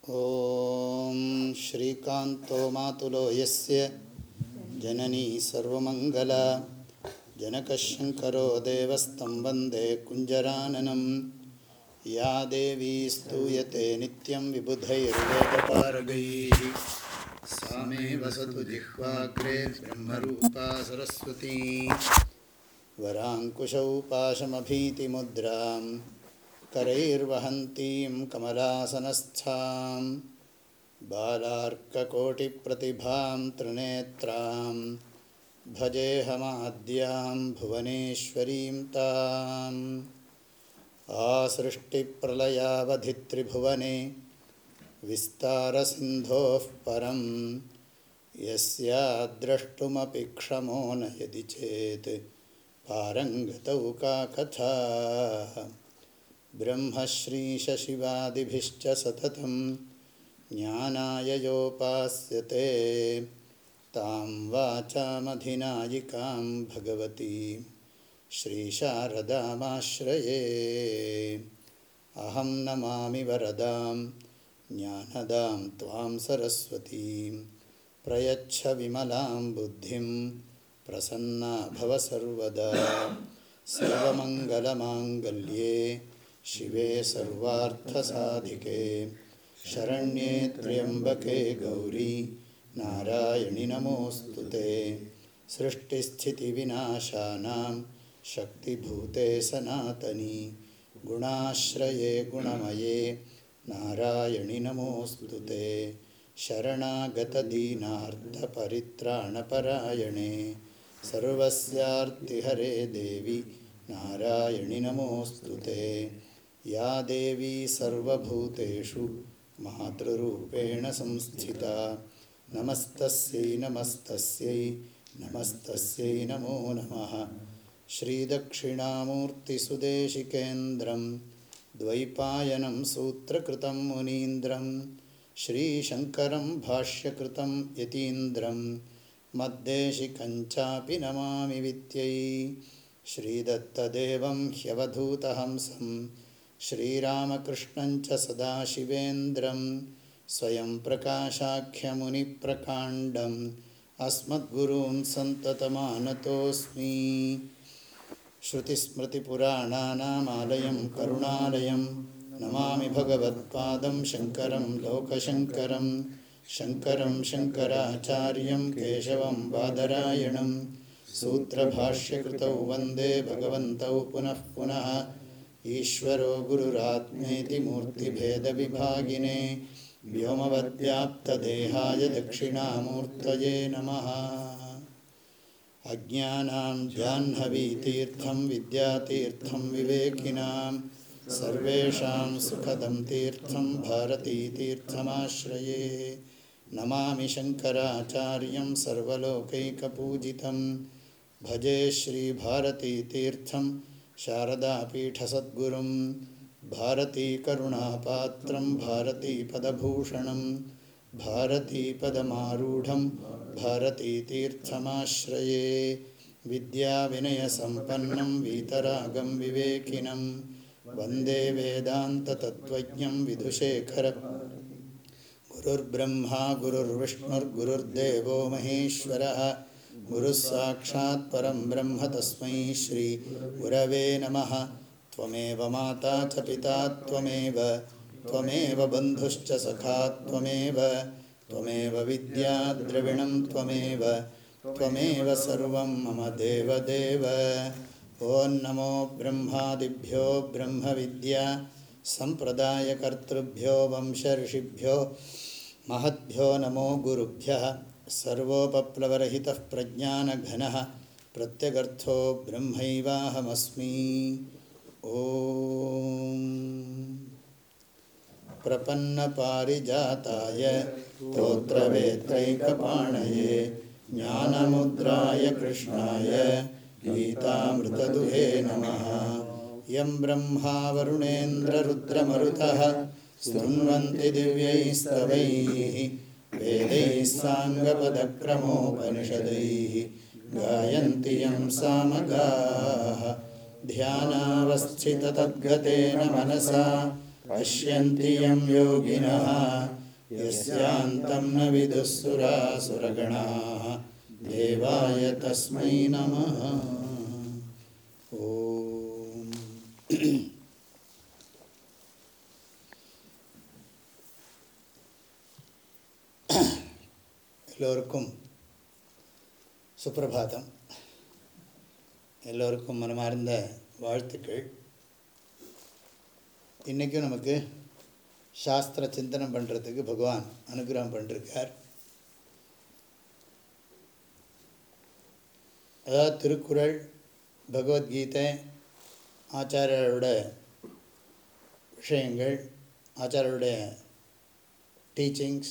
ॐ श्रीकान्तो मातुलो यस्य जननी सर्वमङ्गला जनकशङ्करो देवस्तं वन्दे कुञ्जराननं या देवी स्तूयते नित्यं विबुधैर्वेदपारगैः सा मे वसतु जिह्वाग्रे ब्रह्मरूपा सरस्वती वराङ्कुशौ पाशमभीतिमुद्रां करैर्वहन्तीं कमलासनस्थां बालार्ककोटिप्रतिभां त्रिनेत्रां भजेऽहमाद्यां भुवनेश्वरीं ताम् आसृष्टिप्रलयावधित्रिभुवने विस्तारसिन्धोः परं यस्याद्रष्टुमपि क्षमो न यदि चेत् पारङ्गतौ का कथा ब्रह्मश्रीशशिवादिभिश्च सततं ज्ञानाय योपास्यते तां वाचामधिनायिकां भगवती श्रीशारदामाश्रये अहं नमामि वरदां ज्ञानदां त्वां सरस्वतीं प्रयच्छ विमलां बुद्धिं प्रसन्ना भव सर्वदा सर्वमङ्गलमाङ्गल्ये शिवे सर्वार्थसाधिके शरण्ये त्र्यम्बके गौरी नारायणि नमोऽस्तु ते सृष्टिस्थितिविनाशानां शक्तिभूते सनातनी गुणाश्रये गुणमये नारायणि नमोऽस्तु ते शरणागतदीनार्धपरित्राणपरायणे सर्वस्यार्तिहरे देवि नारायणि नमोऽस्तु ते या देवी सर्वभूतेषु मातृरूपेण संस्थिता नमस्तस्यै नमस्तस्यै नमस्तस्यै नमो नमः श्रीदक्षिणामूर्तिसुदेशिकेन्द्रं द्वैपायनं सूत्रकृतं मुनीन्द्रं श्रीशङ्करं भाष्यकृतं यतीन्द्रं मद्देशिकञ्चापि नमामि विद्यै श्रीदत्तदेवं ह्यवधूतहंसं श्रीरामकृष्णञ्च सदाशिवेन्द्रं स्वयं प्रकाशाख्यमुनिप्रकाण्डम् अस्मद्गुरून् सन्ततमानतोऽस्मि श्रुतिस्मृतिपुराणानामालयं करुणालयं नमामि भगवत्पादं शङ्करं लोकशङ्करं शङ्करं शङ्कराचार्यं केशवं बादरायणं सूत्रभाष्यकृतौ वन्दे भगवन्तौ पुनः पुनः ईश्वरो गुरुरात्मेति मूर्तिभेदविभागिने व्योमवद्व्याप्तदेहाय दक्षिणामूर्तये नमः अज्ञानां जाह्नवीतीर्थं विद्यातीर्थं विवेकिनां सर्वेषां सुखदं तीर्थं भारतीतीर्थमाश्रये नमामि शङ्कराचार्यं सर्वलोकैकपूजितं भजे श्रीभारतीतीर्थं शारदापीठसद्गुरुं भारतीकरुणापात्रं भारतीपदभूषणं भारतीपदमारूढं भारतीतीर्थमाश्रये विद्याविनयसम्पन्नं वीतरागं विवेकिनं वन्दे वेदान्ततत्त्वज्ञं विधुशेखर गुरुर्ब्रह्मा गुरुर्विष्णुर्गुरुर्देवो महेश्वरः गुरुः साक्षात् परं ब्रह्म तस्मै श्रीगुरवे नमः त्वमेव माता च पिता त्वमेव त्वमेव बन्धुश्च सखा त्वमेव त्वमेव विद्या द्रविणं त्वमेव त्वमेव सर्वं मम देवदेव ॐ नमो ब्रह्मादिभ्यो ब्रह्मविद्या सम्प्रदायकर्तृभ्यो वंशऋषिभ्यो महद्भ्यो नमो गुरुभ्यः सर्वोपप्लवरहितः प्रज्ञानघनः प्रत्यगर्थो ब्रह्मैवाहमस्मि ॐ प्रपन्नपारिजाताय तोत्रवेत्रैकपाणये ज्ञानमुद्राय कृष्णाय गीतामृतदुहे नमः यं ब्रह्मा वरुणेन्द्ररुद्रमरुतः स्तुन्वन्ति दिव्यैस्तवैः वेदैः साङ्गपदक्रमोपनिषदैः गायन्ति यं सामगाः ध्यानावस्थिततद्गतेन मनसा पश्यन्ति यं योगिनः यस्यान्तं न विदुःसुरासुरगणाः देवाय तस्मै नमः ॐ எல்லோருக்கும் சுப்பிரபாதம் எல்லோருக்கும் மனமார்ந்த வாழ்த்துக்கள் இன்றைக்கும் நமக்கு சாஸ்திர சிந்தனம் பண்ணுறதுக்கு பகவான் அனுகிரகம் பண்ணிருக்கார் அதாவது திருக்குறள் பகவத்கீதை ஆச்சாரியரோட விஷயங்கள் ஆச்சாரியருடைய டீச்சிங்ஸ்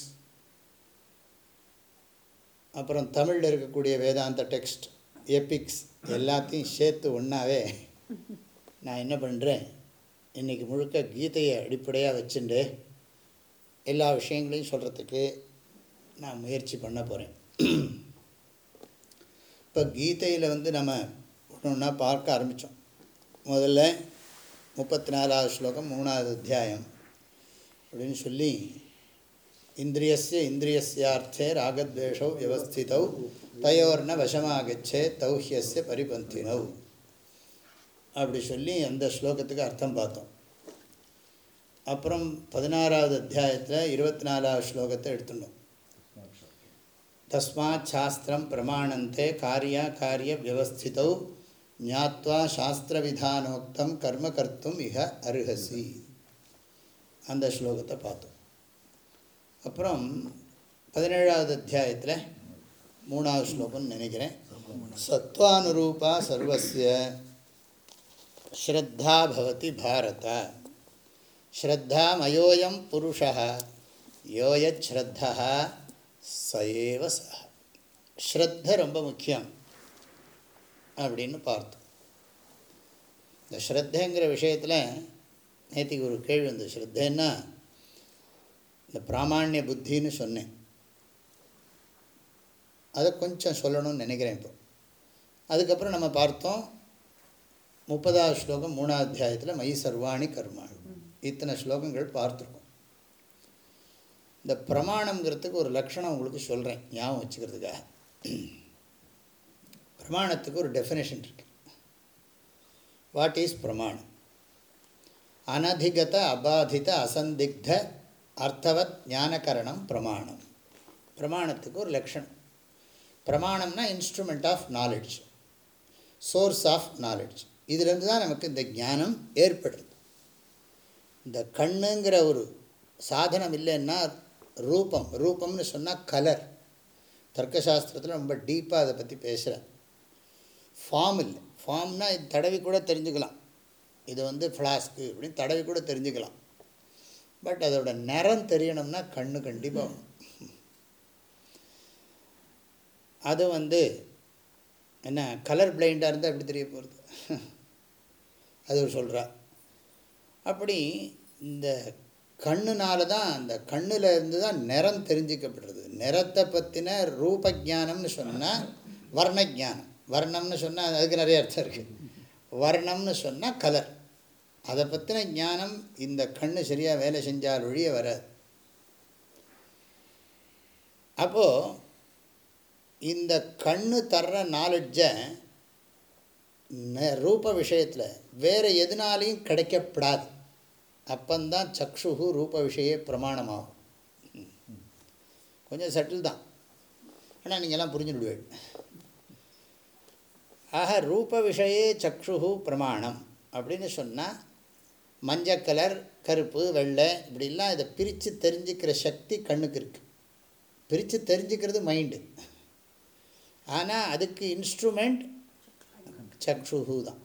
அப்புறம் தமிழில் இருக்கக்கூடிய வேதாந்த டெக்ஸ்ட் எபிக்ஸ் எல்லாத்தையும் சேர்த்து ஒன்றாவே நான் என்ன பண்ணுறேன் இன்றைக்கி முழுக்க கீதையை அடிப்படையாக வச்சுட்டு எல்லா விஷயங்களையும் சொல்கிறதுக்கு நான் முயற்சி பண்ண போகிறேன் இப்போ கீதையில் வந்து நம்ம ஒன்று ஒன்றா பார்க்க ஆரம்பித்தோம் முதல்ல முப்பத்தி நாலாவது ஸ்லோகம் மூணாவது அத்தியாயம் அப்படின்னு சொல்லி இந்திரியஸ்ய இந்திரியஸ்யார்த்தே ராகத்வேஷௌ வியவஸ்திதௌ தயோர்ன வசமாகச்சே தௌஹியஸ்ய பரிபந்தினௌ அப்படி சொல்லி அந்த ஸ்லோகத்துக்கு அர்த்தம் பார்த்தோம் அப்புறம் பதினாறாவது அத்தியாயத்தில் இருபத்தி நாலாவது ஸ்லோகத்தை எடுத்துட்டோம் தஸ்மாத் சாஸ்திரம் பிரமாணந்தே காரியா காரிய வியவஸ்திதௌ ஞாத்வா சாஸ்திரவிதானோக்தம் கர்ம கர்த்தும் இக அருகசி அந்த ஸ்லோகத்தை பார்த்தோம் அப்புறம் பதினேழாவது அத்தியாயத்தில் மூணாவது ஸ்லோகம்னு நினைக்கிறேன் சத்வானுரூபா சர்வசிய ஸ்ரத்தா பவதி பாரத ஸ்ரத்தா மயோயம் புருஷா யோயத் ஸ்ரத்தா சயேவ சஹ ஸ்ரத்த ரொம்ப முக்கியம் அப்படின்னு பார்த்தோம் இந்த ஸ்ரத்தைங்கிற விஷயத்தில் நேற்றுக்கு ஒரு கேள்வி வந்தது ஸ்ரத்தைன்னா இந்த பிராமான்ய புத்தின்னு சொன்னேன் அதை கொஞ்சம் சொல்லணும்னு நினைக்கிறேன் இப்போ அதுக்கப்புறம் நம்ம பார்த்தோம் முப்பதாவது ஸ்லோகம் மூணாவது அத்தியாயத்தில் மை சர்வாணி கர்மாணி இத்தனை ஸ்லோகங்கள் பார்த்துருக்கோம் இந்த பிரமாணங்கிறதுக்கு ஒரு லக்ஷணம் உங்களுக்கு சொல்கிறேன் ஞாபகம் வச்சுக்கிறதுக்காக பிரமாணத்துக்கு ஒரு டெஃபினேஷன் இருக்கு வாட் இஸ் பிரமாணம் அனதிகத அபாதித அசந்திக்த அர்த்தவத் ஞானகரணம் பிரமாணம் பிரமாணத்துக்கு ஒரு லக்ஷணம் பிரமாணம்னா instrument of knowledge source of knowledge இதுலேருந்து தான் நமக்கு இந்த ஞானம் ஏற்படுறது இந்த கண்ணுங்கிற ஒரு சாதனம் இல்லைன்னா ரூபம் ரூபம்னு சொன்னால் கலர் தர்க்கசாஸ்திரத்தில் ரொம்ப டீப்பாக அதை பற்றி பேசுகிறேன் ஃபார்ம் இல்லை ஃபார்ம்னால் இது தடவி கூட தெரிஞ்சுக்கலாம் இது வந்து ஃப்ளாஸ்க்கு அப்படின்னு தடவி கூட தெரிஞ்சுக்கலாம் பட் அதோட நிறம் தெரியணும்னா கண்ணு கண்டிப்பாக அது வந்து என்ன கலர் பிளைண்டாக இருந்தால் எப்படி தெரிய போகிறது அது ஒரு சொல்கிறா அப்படி இந்த கண்ணுனால தான் அந்த கண்ணில் இருந்து தான் நிறம் தெரிஞ்சிக்கப்படுறது நிறத்தை பற்றின ரூப ஜானம்னு சொன்னால் வர்ண ஜானம் வர்ணம்னு சொன்னால் அதுக்கு நிறைய அர்த்தம் இருக்குது வர்ணம்னு சொன்னால் கலர் அதை பற்றின ஞானம் இந்த கண்ணு சரியாக வேலை செஞ்சால் ஒழிய வராது அப்போது இந்த கண்ணு தர்ற நாலெட்ஜை ரூப விஷயத்தில் வேறு எதுனாலையும் கிடைக்கப்படாது அப்பந்தான் சக்ஷுகு ரூப விஷய பிரமாணமாகும் கொஞ்சம் சட்டில் தான் ஆனால் நீங்கள்லாம் புரிஞ்சுடுவேன் ஆக ரூப விஷயே சக்ஷுகு பிரமாணம் அப்படின்னு சொன்னால் மஞ்சள் கலர் கருப்பு வெள்ளை இப்படிலாம் இதை பிரித்து தெரிஞ்சுக்கிற சக்தி கண்ணுக்கு இருக்குது பிரித்து தெரிஞ்சுக்கிறது மைண்டு ஆனால் அதுக்கு இன்ஸ்ட்ருமெண்ட் சக்ஷுகு தான்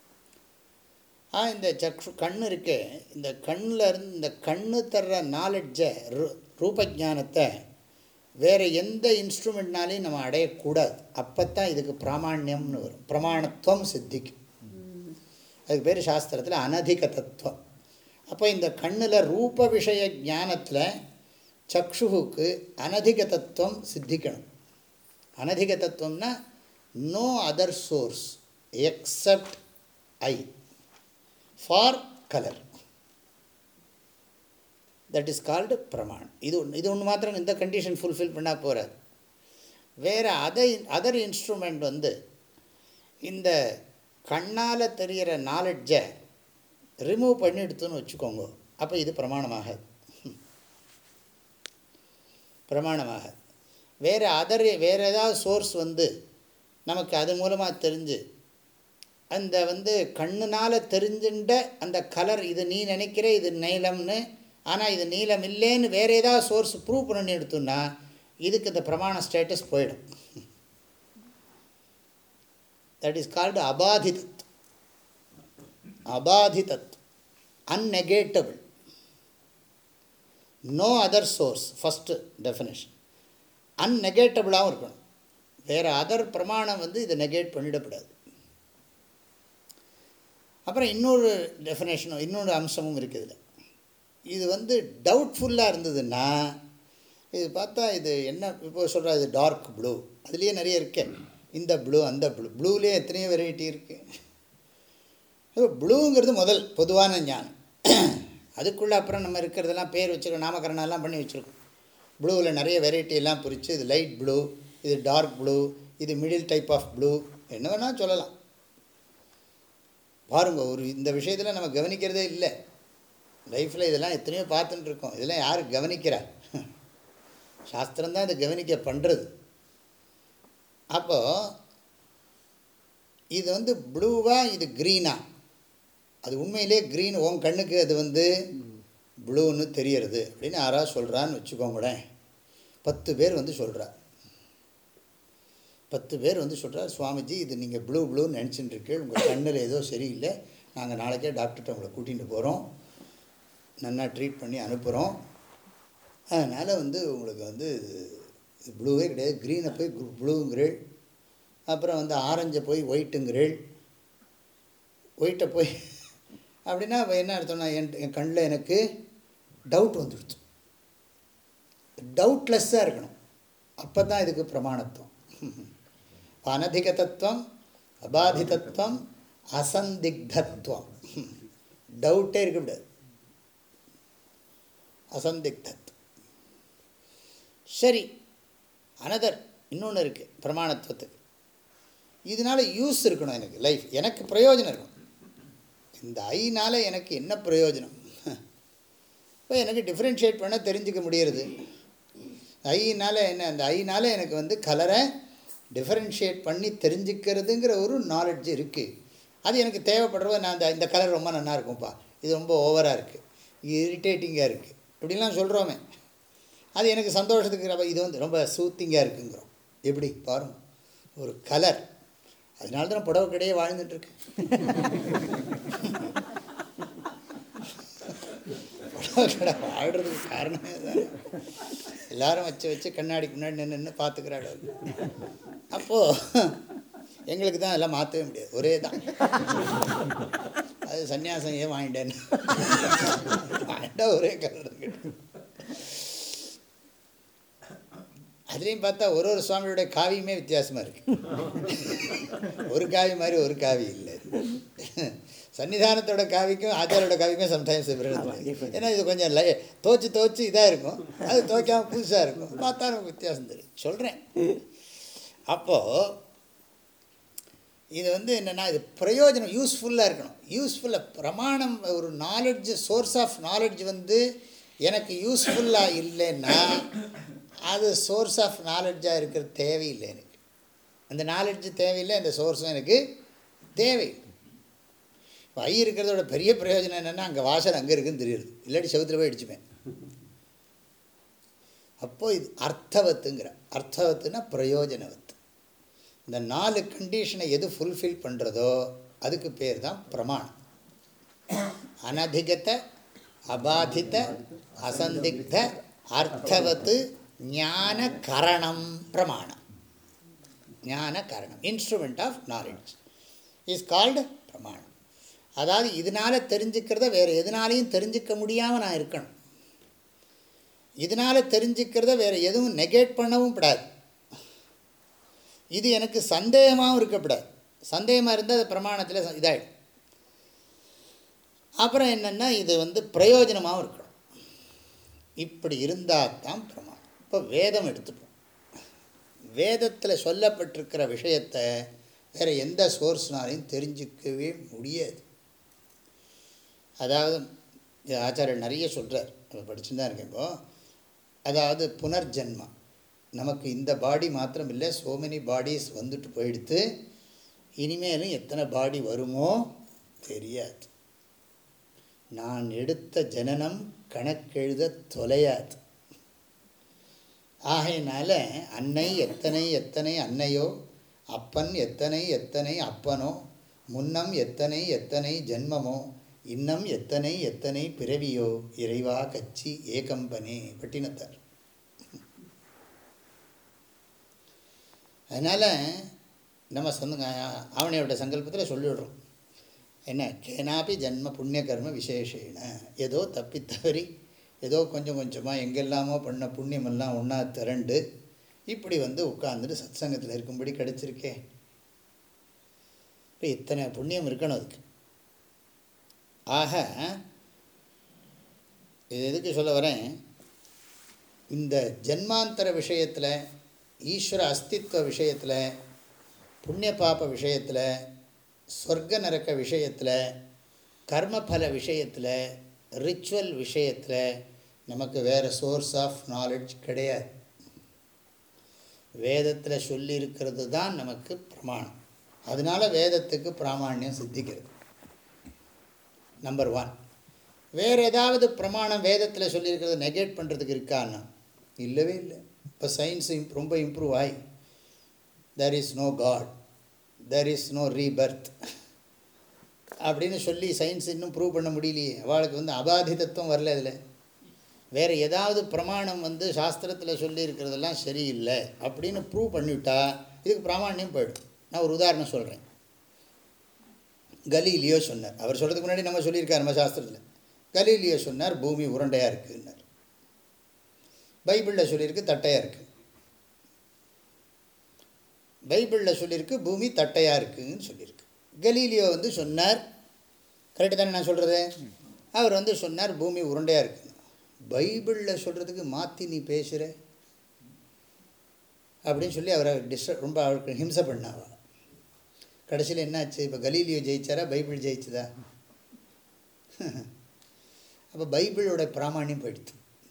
ஆ இந்த சக்ஷு கண் இருக்கே இந்த கண்ணில் இருந்து இந்த கண்ணு தர்ற நாலெட்ஜை ரூ ரூபஜானத்தை வேறு எந்த இன்ஸ்ட்ருமெண்ட்னாலையும் நம்ம அடையக்கூடாது அப்போ தான் இதுக்கு பிராமாண்யம்னு வரும் பிரமாணத்துவம் சித்திக்கும் அதுக்கு பேர் சாஸ்திரத்தில் அனதிக தத்துவம் அப்போ இந்த கண்ணில் ரூப விஷய ஞானத்தில் சக்ஷுவுக்கு அனதிக தத்துவம் சித்திக்கணும் அனதிக தத்துவம்னா no other source except eye for colour that is called பிரமாணம் இது ஒன்று இது ஒன்று மாத்திரம் இந்த கண்டிஷன் ஃபுல்ஃபில் பண்ணால் போகிறார் வேறு அதர் அதர் இன்ஸ்ட்ருமெண்ட் வந்து இந்த கண்ணால் தெரிகிற நாலெட்ஜை ரிமூவ் பண்ணி எடுத்துன்னு வச்சுக்கோங்க அப்போ இது பிரமாணமாகாது பிரமாணமாக வேறு அதர் வேறு ஏதாவது சோர்ஸ் வந்து நமக்கு அது மூலமாக தெரிஞ்சு அந்த வந்து கண்ணுனால் தெரிஞ்சுட்ட அந்த கலர் இது நீ நினைக்கிற இது நீலம்னு ஆனால் இது நீலம் இல்லைன்னு வேறு ஏதாவது சோர்ஸ் ப்ரூவ் பண்ணி எடுத்தோன்னா இதுக்கு இந்த பிரமாண ஸ்டேட்டஸ் போயிடும் தட் இஸ் கால்டு அபாதிதத் அபாதிதத் unnegatable no other source first definition அந்நெகேட்டபிளாகவும் இருக்கணும் வேறு அதர் பிரமாணம் வந்து இதை நெகேட் பண்ணிடக்கூடாது அப்புறம் இன்னொரு டெஃபினேஷனும் இன்னொரு அம்சமும் இருக்குது இது வந்து டவுட்ஃபுல்லாக இருந்ததுன்னா இது பார்த்தா இது என்ன இப்போ சொல்கிறா இது டார்க் ப்ளூ அதுலேயே நிறைய இருக்கே இந்த ப்ளூ அந்த ப்ளூ ப்ளூலேயே எத்தனையோ வெரைட்டி இருக்குது ப்ளூங்கிறது முதல் பொதுவான ஞானம் அதுக்குள்ளே அப்புறம் நம்ம இருக்கிறதெல்லாம் பேர் வச்சுருக்கோம் நாமகரணெல்லாம் பண்ணி வச்சுருக்கோம் ப்ளூவில் நிறைய வெரைட்டி எல்லாம் பிரித்து இது லைட் ப்ளூ இது டார்க் ப்ளூ இது மிடில் டைப் ஆஃப் ப்ளூ என்ன வேணால் சொல்லலாம் பாருங்க ஒரு இந்த விஷயத்தில் நம்ம கவனிக்கிறதே இல்லை லைஃப்பில் இதெல்லாம் எத்தனையோ பார்த்துட்டு இருக்கோம் இதெல்லாம் யார் கவனிக்கிறா சாஸ்திரம்தான் இதை கவனிக்க பண்ணுறது அப்போது இது வந்து ப்ளூவா இது க்ரீனா அது உண்மையிலே க்ரீன் உன் கண்ணுக்கு அது வந்து ப்ளூன்னு தெரியறது அப்படின்னு யாராவது சொல்கிறான்னு வச்சுக்கோங்களேன் பத்து பேர் வந்து சொல்கிறா பத்து பேர் வந்து சொல்கிறார் சுவாமிஜி இது நீங்கள் ப்ளூ ப்ளூன்னு நினச்சிட்டு இருக்கீங்க உங்கள் கண்ணில் ஏதோ சரியில்லை நாங்கள் நாளைக்கே டாக்டர்கிட்ட உங்களை கூட்டிகிட்டு போகிறோம் நல்லா ட்ரீட் பண்ணி அனுப்புகிறோம் அதனால் வந்து உங்களுக்கு வந்து இது ப்ளூவே கிடையாது க்ரீனை போய் ப்ளூங்கிறேள் அப்புறம் வந்து ஆரஞ்சை போய் ஒயிட்டுங்கிறேள் ஒயிட்டை போய் அப்படின்னா அப்ப என்ன அர்த்தம்னா என் என் கண்ணில் எனக்கு டவுட் வந்துடுச்சு டவுட்லெஸ்ஸாக இருக்கணும் அப்போ தான் இதுக்கு பிரமாணத்துவம் அனதிக தத்துவம் அபாதிதத்துவம் அசந்திக்தத்துவம் டவுட்டே இருக்கக்கூடாது அசந்திக்தத் சரி அனதர் இன்னொன்று இருக்குது பிரமாணத்துவத்துக்கு இதனால் யூஸ் இருக்கணும் எனக்கு லைஃப் எனக்கு பிரயோஜனம் இருக்கணும் இந்த ஐனால் எனக்கு என்ன பிரயோஜனம் இப்போ எனக்கு டிஃப்ரென்ஷியேட் பண்ண தெரிஞ்சுக்க முடியறது ஐனால் என்ன அந்த ஐனால் எனக்கு வந்து கலரை டிஃப்ரென்ஷியேட் பண்ணி தெரிஞ்சுக்கிறதுங்கிற ஒரு நாலெட்ஜ் இருக்குது அது எனக்கு தேவைப்படுறவ நான் இந்த இந்த கலர் ரொம்ப நல்லா இருக்கும்ப்பா இது ரொம்ப ஓவராக இருக்குது இது இரிட்டேட்டிங்காக இருக்குது இப்படிலாம் சொல்கிறோமே அது எனக்கு சந்தோஷத்துக்கு ரொம்ப இது வந்து ரொம்ப சூத்திங்காக இருக்குங்கிறோம் எப்படி பாருங்க ஒரு கலர் அதனால தான் புடவை கடையே வாழ்ந்துட்டுருக்கு புடவை கடை வாழ்கிறதுக்கு காரணமே தான் எல்லாரும் வச்சு வச்சு கண்ணாடிக்கு முன்னாடி நின்று நின்று பார்த்துக்கிறாள் அப்போது எங்களுக்கு தான் எல்லாம் மாற்றவே முடியாது ஒரே தான் அது சன்னியாசம் ஏன் வாங்கிட்டேன்னு வாங்கிட்டா ஒரே கலர் அதுலேயும் பார்த்தா ஒரு ஒரு சுவாமியோடைய காவியுமே வித்தியாசமாக இருக்குது ஒரு காவி மாதிரி ஒரு காவி இல்லை சன்னிதானத்தோட காவிக்கும் ஆச்சாரோட காவிக்கும் சம்டைம்ஸ் ஏன்னா இது கொஞ்சம் லை தோச்சு தோச்சு இதாக இருக்கும் அது துவைக்காமல் புதுசாக இருக்கும் பார்த்தா நமக்கு வித்தியாசம் தெரியும் சொல்கிறேன் அப்போது இது வந்து என்னென்னா இது பிரயோஜனம் யூஸ்ஃபுல்லாக இருக்கணும் யூஸ்ஃபுல்லாக பிரமாணம் ஒரு நாலெட்ஜ் சோர்ஸ் ஆஃப் நாலெட்ஜ் வந்து எனக்கு யூஸ்ஃபுல்லாக இல்லைன்னா அது சோர்ஸ் ஆஃப் நாலெட்ஜாக இருக்கிறது தேவையில்லை எனக்கு அந்த நாலெட்ஜ் தேவையில்லை அந்த சோர்ஸும் எனக்கு தேவை ஐ இருக்கிறதோட பெரிய பிரயோஜனம் என்னென்னா அங்கே வாசல் அங்கே இருக்குன்னு தெரியுது இல்லாட்டி செவுத்துல போய் அடிச்சுப்பேன் அப்போது இது அர்த்தவத்துங்கிற அர்த்தவத்துனா பிரயோஜனவத்து இந்த நாலு கண்டிஷனை எது ஃபுல்ஃபில் பண்ணுறதோ அதுக்கு பேர் தான் பிரமாணம் அனதிகத அபாதித அசந்திக்த அர்த்தவத்து ஞான கரணம் பிரமாணம் ஞான கரணம் instrument of knowledge is called பிரமாணம் அதாவது இதனால் தெரிஞ்சுக்கிறத வேறு எதனாலையும் தெரிஞ்சிக்க முடியாமல் நான் இருக்கணும் இதனால் தெரிஞ்சுக்கிறத வேறு எதுவும் நெகேட் பண்ணவும் கூடாது இது எனக்கு சந்தேகமாகவும் இருக்கக்கூடாது சந்தேகமாக இருந்தால் அது பிரமாணத்தில் இதாகிடும் அப்புறம் என்னென்னா இது வந்து பிரயோஜனமாகவும் இருக்கணும் இப்படி இருந்தால் தான் பிரமாணம் இப்போ வேதம் எடுத்துப்போம் வேதத்தில் சொல்லப்பட்டிருக்கிற விஷயத்தை வேறு எந்த சோர்ஸ்னாலையும் தெரிஞ்சிக்கவே முடியாது அதாவது ஆச்சாரியர் நிறைய சொல்கிறார் நம்ம படிச்சுன்னு தான் இருக்கேன் இப்போது அதாவது புனர்ஜென்மா நமக்கு இந்த பாடி மாத்திரம் இல்லை ஸோ மெனி பாடிஸ் வந்துட்டு போயிடுத்து இனிமேலும் எத்தனை பாடி வருமோ தெரியாது நான் எடுத்த ஜனனம் கணக்கெழுத தொலையாது ஆகையினால அன்னை எத்தனை எத்தனை அன்னையோ அப்பன் எத்தனை எத்தனை அப்பனோ முன்னம் எத்தனை எத்தனை ஜென்மமோ இன்னம் எத்தனை எத்தனை பிறவியோ இறைவா கச்சி ஏகம்பனே பட்டினத்தார் அதனால் நம்ம சொந்த ஆவணையோட சங்கல்பத்தில் சொல்லிவிடுறோம் என்ன கேனாப்பி ஜன்ம புண்ணிய கர்ம விசேஷேன ஏதோ தப்பி தவறி ஏதோ கொஞ்சம் கொஞ்சமாக எங்கெல்லாமோ பண்ண புண்ணியமெல்லாம் ஒன்றா திரண்டு இப்படி வந்து உட்காந்துட்டு சத் சங்கத்தில் இருக்கும்படி கிடச்சிருக்கே இப்போ இத்தனை புண்ணியம் இருக்கணும் அதுக்கு ஆக இது எதுக்கு சொல்ல வரேன் இந்த ஜென்மாந்தர விஷயத்தில் ஈஸ்வர அஸ்தித்வ விஷயத்தில் புண்ணிய பாப்ப விஷயத்தில் சொர்க்க நரக்க விஷயத்தில் கர்மபல விஷயத்தில் ரிச்சுவல் விஷயத்தில் நமக்கு வேறு சோர்ஸ் ஆஃப் நாலெட்ஜ் கிடையாது வேதத்தில் சொல்லியிருக்கிறது தான் நமக்கு பிரமாணம் அதனால் வேதத்துக்கு பிராமாண்யம் சித்திக்கிறது நம்பர் ஒன் வேறு ஏதாவது பிரமாணம் வேதத்தில் சொல்லியிருக்கிறத நெகேட் பண்ணுறதுக்கு இருக்கான்னா இல்லவே இல்லை இப்போ சயின்ஸ் ரொம்ப இம்ப்ரூவ் ஆகி there is no god there is no rebirth அப்படின்னு சொல்லி சயின்ஸ் இன்னும் ப்ரூவ் பண்ண முடியலையே அவளுக்கு வந்து அபாதிதத்துவம் வரல அதில் வேறு ஏதாவது பிரமாணம் வந்து சாஸ்திரத்தில் சொல்லியிருக்கிறதெல்லாம் சரியில்லை அப்படின்னு ப்ரூவ் பண்ணிவிட்டா இதுக்கு பிராமணியம் போயிடும் நான் ஒரு உதாரணம் சொல்கிறேன் கலீலியோ சொன்னார் அவர் சொல்கிறதுக்கு முன்னாடி நம்ம சொல்லியிருக்கார் நம்ம சாஸ்திரத்தில் கலீலியோ சொன்னார் பூமி உருண்டையாக இருக்குன்னார் பைபிளில் சொல்லியிருக்கு தட்டையாக இருக்குது பைபிளில் சொல்லியிருக்கு பூமி தட்டையாக இருக்குதுன்னு சொல்லியிருக்கு கலீலியோ வந்து சொன்னார் கரெக்டு தானே நான் சொல்கிறது அவர் வந்து சொன்னார் பூமி உருண்டையாக இருக்குது பைபிளில் சொல்கிறதுக்கு மாற்றி நீ பேசுகிற அப்படின்னு சொல்லி அவரை டிஸ்டர்ப் ரொம்ப அவருக்கு ஹிம்சை பண்ணாவா கடைசியில் என்னாச்சு இப்போ கலீலியோ ஜெயிச்சாரா பைபிள் ஜெயிச்சதா அப்போ பைபிளோட பிராமணியம் போயிடுது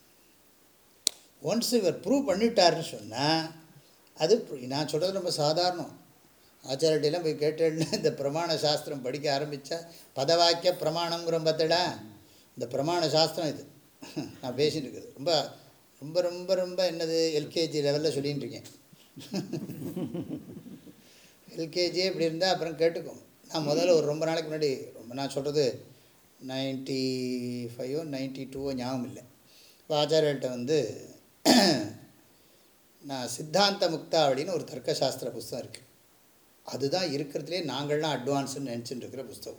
ஒன்ஸ் இவர் ப்ரூவ் பண்ணிட்டாருன்னு சொன்னால் அது நான் சொல்கிறது ரொம்ப சாதாரணம் ஆச்சாரட்டியெல்லாம் போய் கேட்டேன்னா இந்த பிரமாண சாஸ்திரம் படிக்க ஆரம்பித்தா பதவாக்கிய பிரமாணங்கிற பார்த்தடா இந்த பிரமாண சாஸ்திரம் இது நான் பேசிகிட்டு இருக்குது ரொம்ப ரொம்ப ரொம்ப ரொம்ப என்னது எல்கேஜி லெவலில் சொல்லிகிட்டு இருக்கேன் எல்கேஜி இப்படி இருந்தால் அப்புறம் கேட்டுக்கோங்க நான் முதல்ல ஒரு ரொம்ப நாளைக்கு முன்னாடி ரொம்ப நான் சொல்கிறது நைன்ட்டி ஃபைவோ நைன்ட்டி டூவோ ஞாபகம் இல்லை இப்போ ஆச்சாரியர்கிட்ட வந்து நான் சித்தாந்த முக்தாவளின்னு ஒரு தர்க்கசாஸ்திர புஸ்தகம் இருக்குது அதுதான் இருக்கிறதுலே நாங்கள்லாம் அட்வான்ஸ்னு நினச்சிட்டு இருக்கிற புஸ்தகம்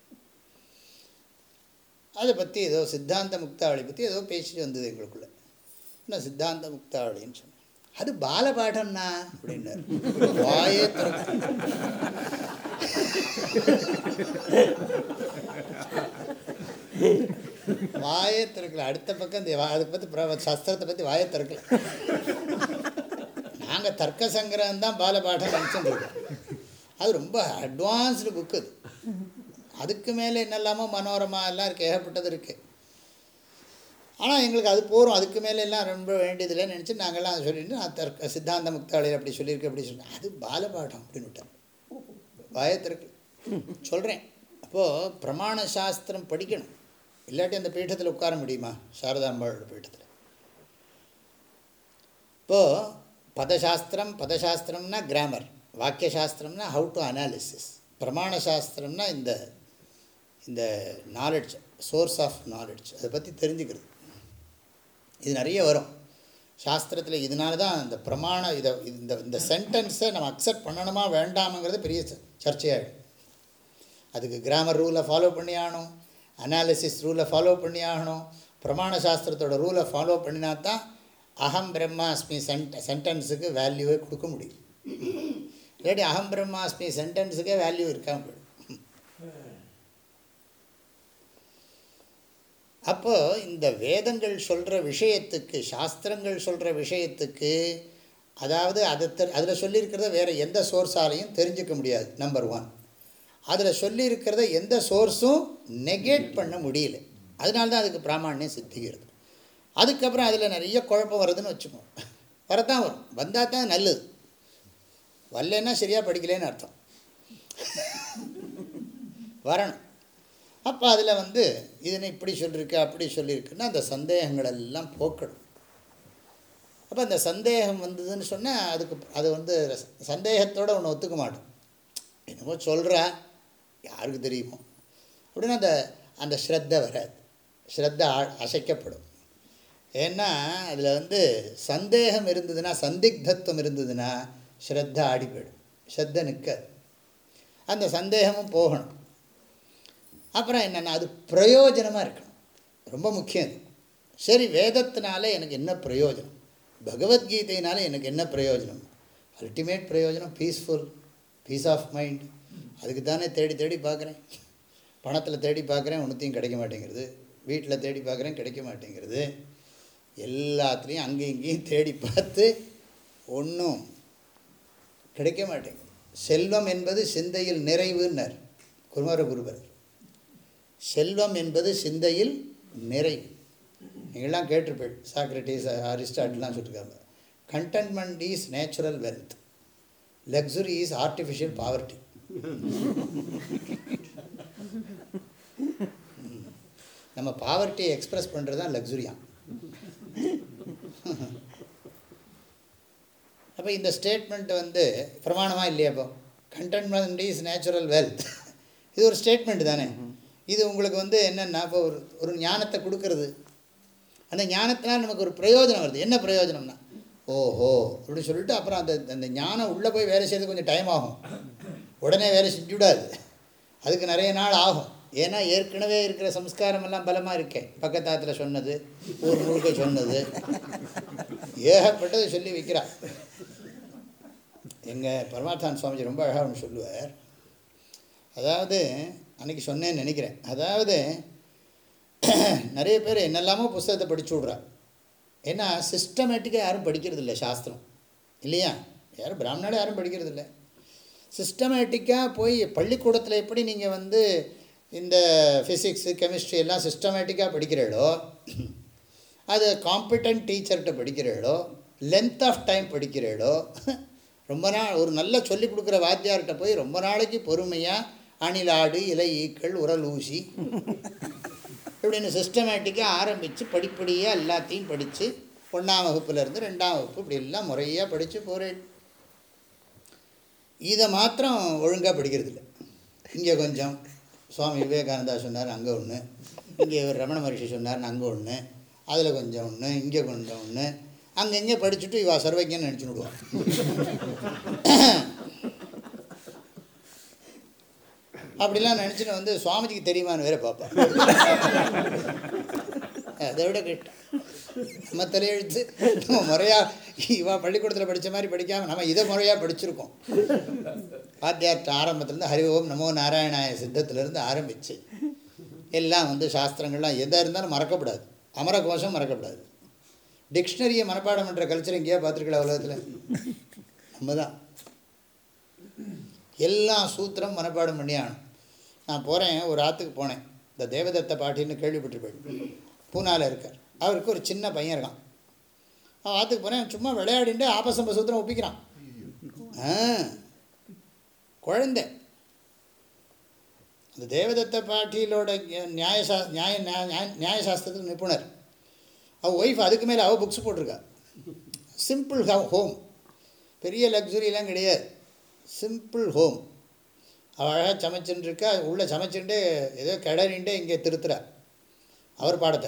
அதை பற்றி ஏதோ சித்தாந்த முக்தாவளி பற்றி ஏதோ பேசிட்டு வந்தது எங்களுக்குள்ளே நான் சித்தாந்த முக்தாவளின்னு சொன்னேன் அது பாலபாடம்னா அப்படின்னாரு வாயே திறக்க வாயே திறக்கல அடுத்த பக்கம் இந்த அதை பற்றி சஸ்திரத்தை பற்றி வாயை திறக்கல நாங்கள் தர்க்க சங்கிரகம் தான் பாலபாடம் நினச்சிருக்கோம் அது ரொம்ப அட்வான்ஸ்டு புக்கு அது அதுக்கு மேலே என்னெல்லாமோ மனோரமா எல்லாம் இருக்குது ஏகப்பட்டது இருக்குது ஆனால் எங்களுக்கு அது போகிறோம் அதுக்கு மேலே எல்லாம் ரொம்ப வேண்டியதில்லை நினச்சி நாங்கள்லாம் அதை சொல்லிட்டு நான் தர்க்க சித்தாந்த முக்தாளியில் அப்படி சொல்லியிருக்கேன் அப்படி சொன்னேன் அது பாலபாடம் அப்படின்னு விட்டேன் வாயத்திற்கு சொல்கிறேன் அப்போது பிரமாண சாஸ்திரம் படிக்கணும் இல்லாட்டி அந்த பீட்டத்தில் உட்கார முடியுமா சாரதாம்பாளோட பீட்டத்தில் இப்போது பதசாஸ்திரம் பதசாஸ்திரம்னா கிராமர் வாக்கியசாஸ்திரம்னா ஹவு டு அனாலிசிஸ் பிரமாண சாஸ்திரம்னா இந்த இந்த நாலெட்ஜ் சோர்ஸ் ஆஃப் நாலெட்ஜ் அதை பற்றி தெரிஞ்சுக்கிறது இது நிறைய வரும் சாஸ்திரத்தில் இதனால தான் இந்த பிரமாண இதை இந்த இந்த சென்டென்ஸை நம்ம அக்செப்ட் பண்ணணுமா வேண்டாமுங்கிறது பெரிய சர்ச்சையாகிடும் அதுக்கு கிராமர் ரூலை ஃபாலோ பண்ணி ஆகணும் அனாலிசிஸ் ரூலை ஃபாலோ பண்ணி ஆகணும் பிரமாண சாஸ்திரத்தோட ரூலை ஃபாலோ பண்ணினா தான் அகம் பிரம்மாஸ்மி சென்ட் சென்டென்ஸுக்கு வேல்யூவே கொடுக்க முடியும் இல்லாட்டி அகம் பிரம்மாஸ்மி சென்டென்ஸுக்கே வேல்யூ இருக்காமல் போயிடும் அப்போது இந்த வேதங்கள் சொல்கிற விஷயத்துக்கு சாஸ்திரங்கள் சொல்கிற விஷயத்துக்கு அதாவது அதை அதில் சொல்லியிருக்கிறத வேறு எந்த சோர்ஸாலையும் தெரிஞ்சுக்க முடியாது நம்பர் ஒன் அதில் சொல்லியிருக்கிறத எந்த சோர்ஸும் நெகேட் பண்ண முடியல அதனால தான் அதுக்கு பிராமணியம் சித்திக்கிறது அதுக்கப்புறம் அதில் நிறைய குழப்பம் வருதுன்னு வச்சுக்கோங்க வரத்தான் வரும் வந்தால் தான் நல்லது வரலன்னா சரியாக படிக்கலேன்னு அர்த்தம் வரணும் அப்போ அதில் வந்து இதனை இப்படி சொல்லியிருக்கு அப்படி சொல்லியிருக்குன்னா அந்த சந்தேகங்கள் எல்லாம் போக்கணும் அப்போ அந்த சந்தேகம் வந்ததுன்னு சொன்னால் அதுக்கு அது வந்து சந்தேகத்தோடு ஒன்று ஒத்துக்க மாட்டோம் என்னமோ சொல்கிறா யாருக்கு தெரியுமோ அப்படின்னு அந்த அந்த ஸ்ரத்த வராது ஸ்ரத்த அசைக்கப்படும் ஏன்னா அதில் வந்து சந்தேகம் இருந்ததுன்னா சந்திக்தத்துவம் இருந்ததுன்னா ஸ்ரத்த ஆடி போயிடும் ஸ்ரத்த நிற்காது அந்த சந்தேகமும் போகணும் அப்புறம் என்னென்னா அது பிரயோஜனமாக இருக்கணும் ரொம்ப முக்கியம் அது சரி வேதத்தினால எனக்கு என்ன பிரயோஜனம் பகவத்கீதையினால எனக்கு என்ன பிரயோஜனம் அல்டிமேட் பிரயோஜனம் பீஸ்ஃபுல் பீஸ் ஆஃப் மைண்ட் அதுக்கு தானே தேடி தேடி பார்க்குறேன் பணத்தில் தேடி பார்க்குறேன் ஒன்றுத்தையும் கிடைக்க மாட்டேங்கிறது வீட்டில் தேடி பார்க்குறேன் கிடைக்க மாட்டேங்கிறது எல்லாத்துலேயும் அங்கேயும் இங்கேயும் தேடி பார்த்து ஒன்றும் கிடைக்க மாட்டேங்குது செல்வம் என்பது சிந்தையில் நிறைவுன்னர் குருமர குருபர் செல்வம் என்பது சிந்தையில் நிறைவு நீங்கள்லாம் கேட்டிருப்பேன் சாக்ரட்டிஸ் அரிஸ்டாட்டிலாம் சொல்லியிருக்காங்க contentment is natural wealth luxury is artificial poverty நம்ம பாவர்ட்டியை எக்ஸ்ப்ரெஸ் பண்ணுறது தான் லக்ஸுரியாக அப்போ இந்த ஸ்டேட்மெண்ட் வந்து பிரமாணமாக இல்லையா இப்போ கண்டென்ட்மெண்ட் இஸ் நேச்சுரல் வெல்த் இது ஒரு ஸ்டேட்மெண்ட் தானே இது உங்களுக்கு வந்து என்னென்னா இப்போ ஒரு ஒரு ஞானத்தை கொடுக்கறது அந்த ஞானத்தினால் நமக்கு ஒரு பிரயோஜனம் வருது என்ன பிரயோஜனம்னா ஓஹோ அப்படின்னு சொல்லிட்டு அப்புறம் அந்த அந்த ஞானம் உள்ளே போய் வேலை செய்யறது கொஞ்சம் டைம் ஆகும் உடனே வேலை செஞ்சு விடாது அதுக்கு நிறைய நாள் ஆகும் ஏன்னா ஏற்கனவே இருக்கிற சம்ஸ்காரமெல்லாம் பலமாக இருக்கேன் பக்கத்தாத்தில் சொன்னது ஊர் முழுக்க சொன்னது ஏகப்பட்டது சொல்லி வைக்கிறா எங்கள் பரமாத்தான் சுவாமிஜி ரொம்ப அழகாக ஒன்று சொல்லுவார் அதாவது அன்றைக்கி சொன்னேன்னு நினைக்கிறேன் அதாவது நிறைய பேர் என்னெல்லாமோ புஸ்தகத்தை படிச்சு விட்றா ஏன்னா சிஸ்டமேட்டிக்காக யாரும் படிக்கிறது இல்லை சாஸ்திரம் இல்லையா யாரும் பிராமணாலும் யாரும் படிக்கிறது இல்லை சிஸ்டமேட்டிக்காக போய் பள்ளிக்கூடத்தில் எப்படி நீங்கள் வந்து இந்த ஃபிசிக்ஸு கெமிஸ்ட்ரி எல்லாம் சிஸ்டமேட்டிக்காக படிக்கிறீளோ அது காம்பிட்டன்ட் டீச்சர்கிட்ட படிக்கிறீளோ லென்த் ஆஃப் டைம் படிக்கிறீளோ ரொம்ப நாள் ஒரு நல்ல சொல்லிக் கொடுக்குற வாத்தியார்கிட்ட போய் ரொம்ப நாளைக்கு பொறுமையாக அணிலாடு இலை ஈக்கள் உரல் ஊசி இப்படின்னு சிஸ்டமேட்டிக்காக ஆரம்பித்து படிப்படியாக எல்லாத்தையும் படித்து ஒன்றாம் வகுப்புலேருந்து ரெண்டாம் வகுப்பு இப்படி எல்லாம் முறையாக படித்து போகிறேன் இதை மாத்திரம் ஒழுங்காக படிக்கிறது இல்லை இங்கே கொஞ்சம் சுவாமி விவேகானந்தா சொன்னார் அங்கே ஒன்று இங்கே இவர் ரமண மகர்ஷி சொன்னார்னு அங்கே ஒன்று அதில் கொஞ்சம் ஒன்று இங்கே கொஞ்சம் ஒன்று அங்கங்கே படிச்சுட்டு இவா சர்வஜன்னு நினச்சி விடுவான் அப்படிலாம் நினச்சின்னு வந்து சுவாமிஜிக்கு தெரியுமான்னு வேற பார்ப்பேன் அதை விட கேட்டேன் நம்ம தலையெழுத்து நம்ம முறையாக இவா பள்ளிக்கூடத்தில் படித்த மாதிரி படிக்காமல் நம்ம இதை முறையாக படிச்சிருக்கோம் வாத்தியார்ட்ட ஆரம்பத்துலேருந்து ஹரி ஓம் நமோ நாராயணாய சித்தத்திலேருந்து ஆரம்பித்து எல்லாம் வந்து சாஸ்திரங்கள்லாம் எதாக இருந்தாலும் மறக்கப்படாது அமர கோஷம் மறக்கப்படாது டிக்ஷனரியை மனப்பாடம் பண்ணுற கல்ச்சர் எங்கேயா பார்த்துருக்கல உலகத்தில் நம்ம தான் எல்லா சூத்திரம் மனப்பாடம் பண்ணி ஆகணும் நான் போகிறேன் ஒரு ஆற்றுக்கு போனேன் இந்த தேவதத்த பாட்டின்னு கேள்விப்பட்டிருப்பேன் பூனாவில் இருக்கார் அவருக்கு ஒரு சின்ன பையன் இருக்கான் அவன் ஆற்றுக்கு போனேன் சும்மா விளையாடிட்டு ஆபசம்ப சூத்திரம் ஒப்பிக்கிறான் ஆ குழந்தை அந்த தேவதத்த பாட்டியிலோட நியாயசா நியாய நியாய நியாயசாஸ்திரத்தில் நிபுணர் அவள் ஒய்ஃப் அதுக்கு மேலே அவள் புக்ஸ் போட்டிருக்கா சிம்பிள் ஹோம் பெரிய லக்ஸுரியெலாம் கிடையாது சிம்பிள் ஹோம் அவள் அழகாக சமைச்சுட்டு இருக்கா உள்ளே சமைச்சுட்டு ஏதோ கிடறின்ட்டு இங்கே திருத்துறா அவர் பாடத்தை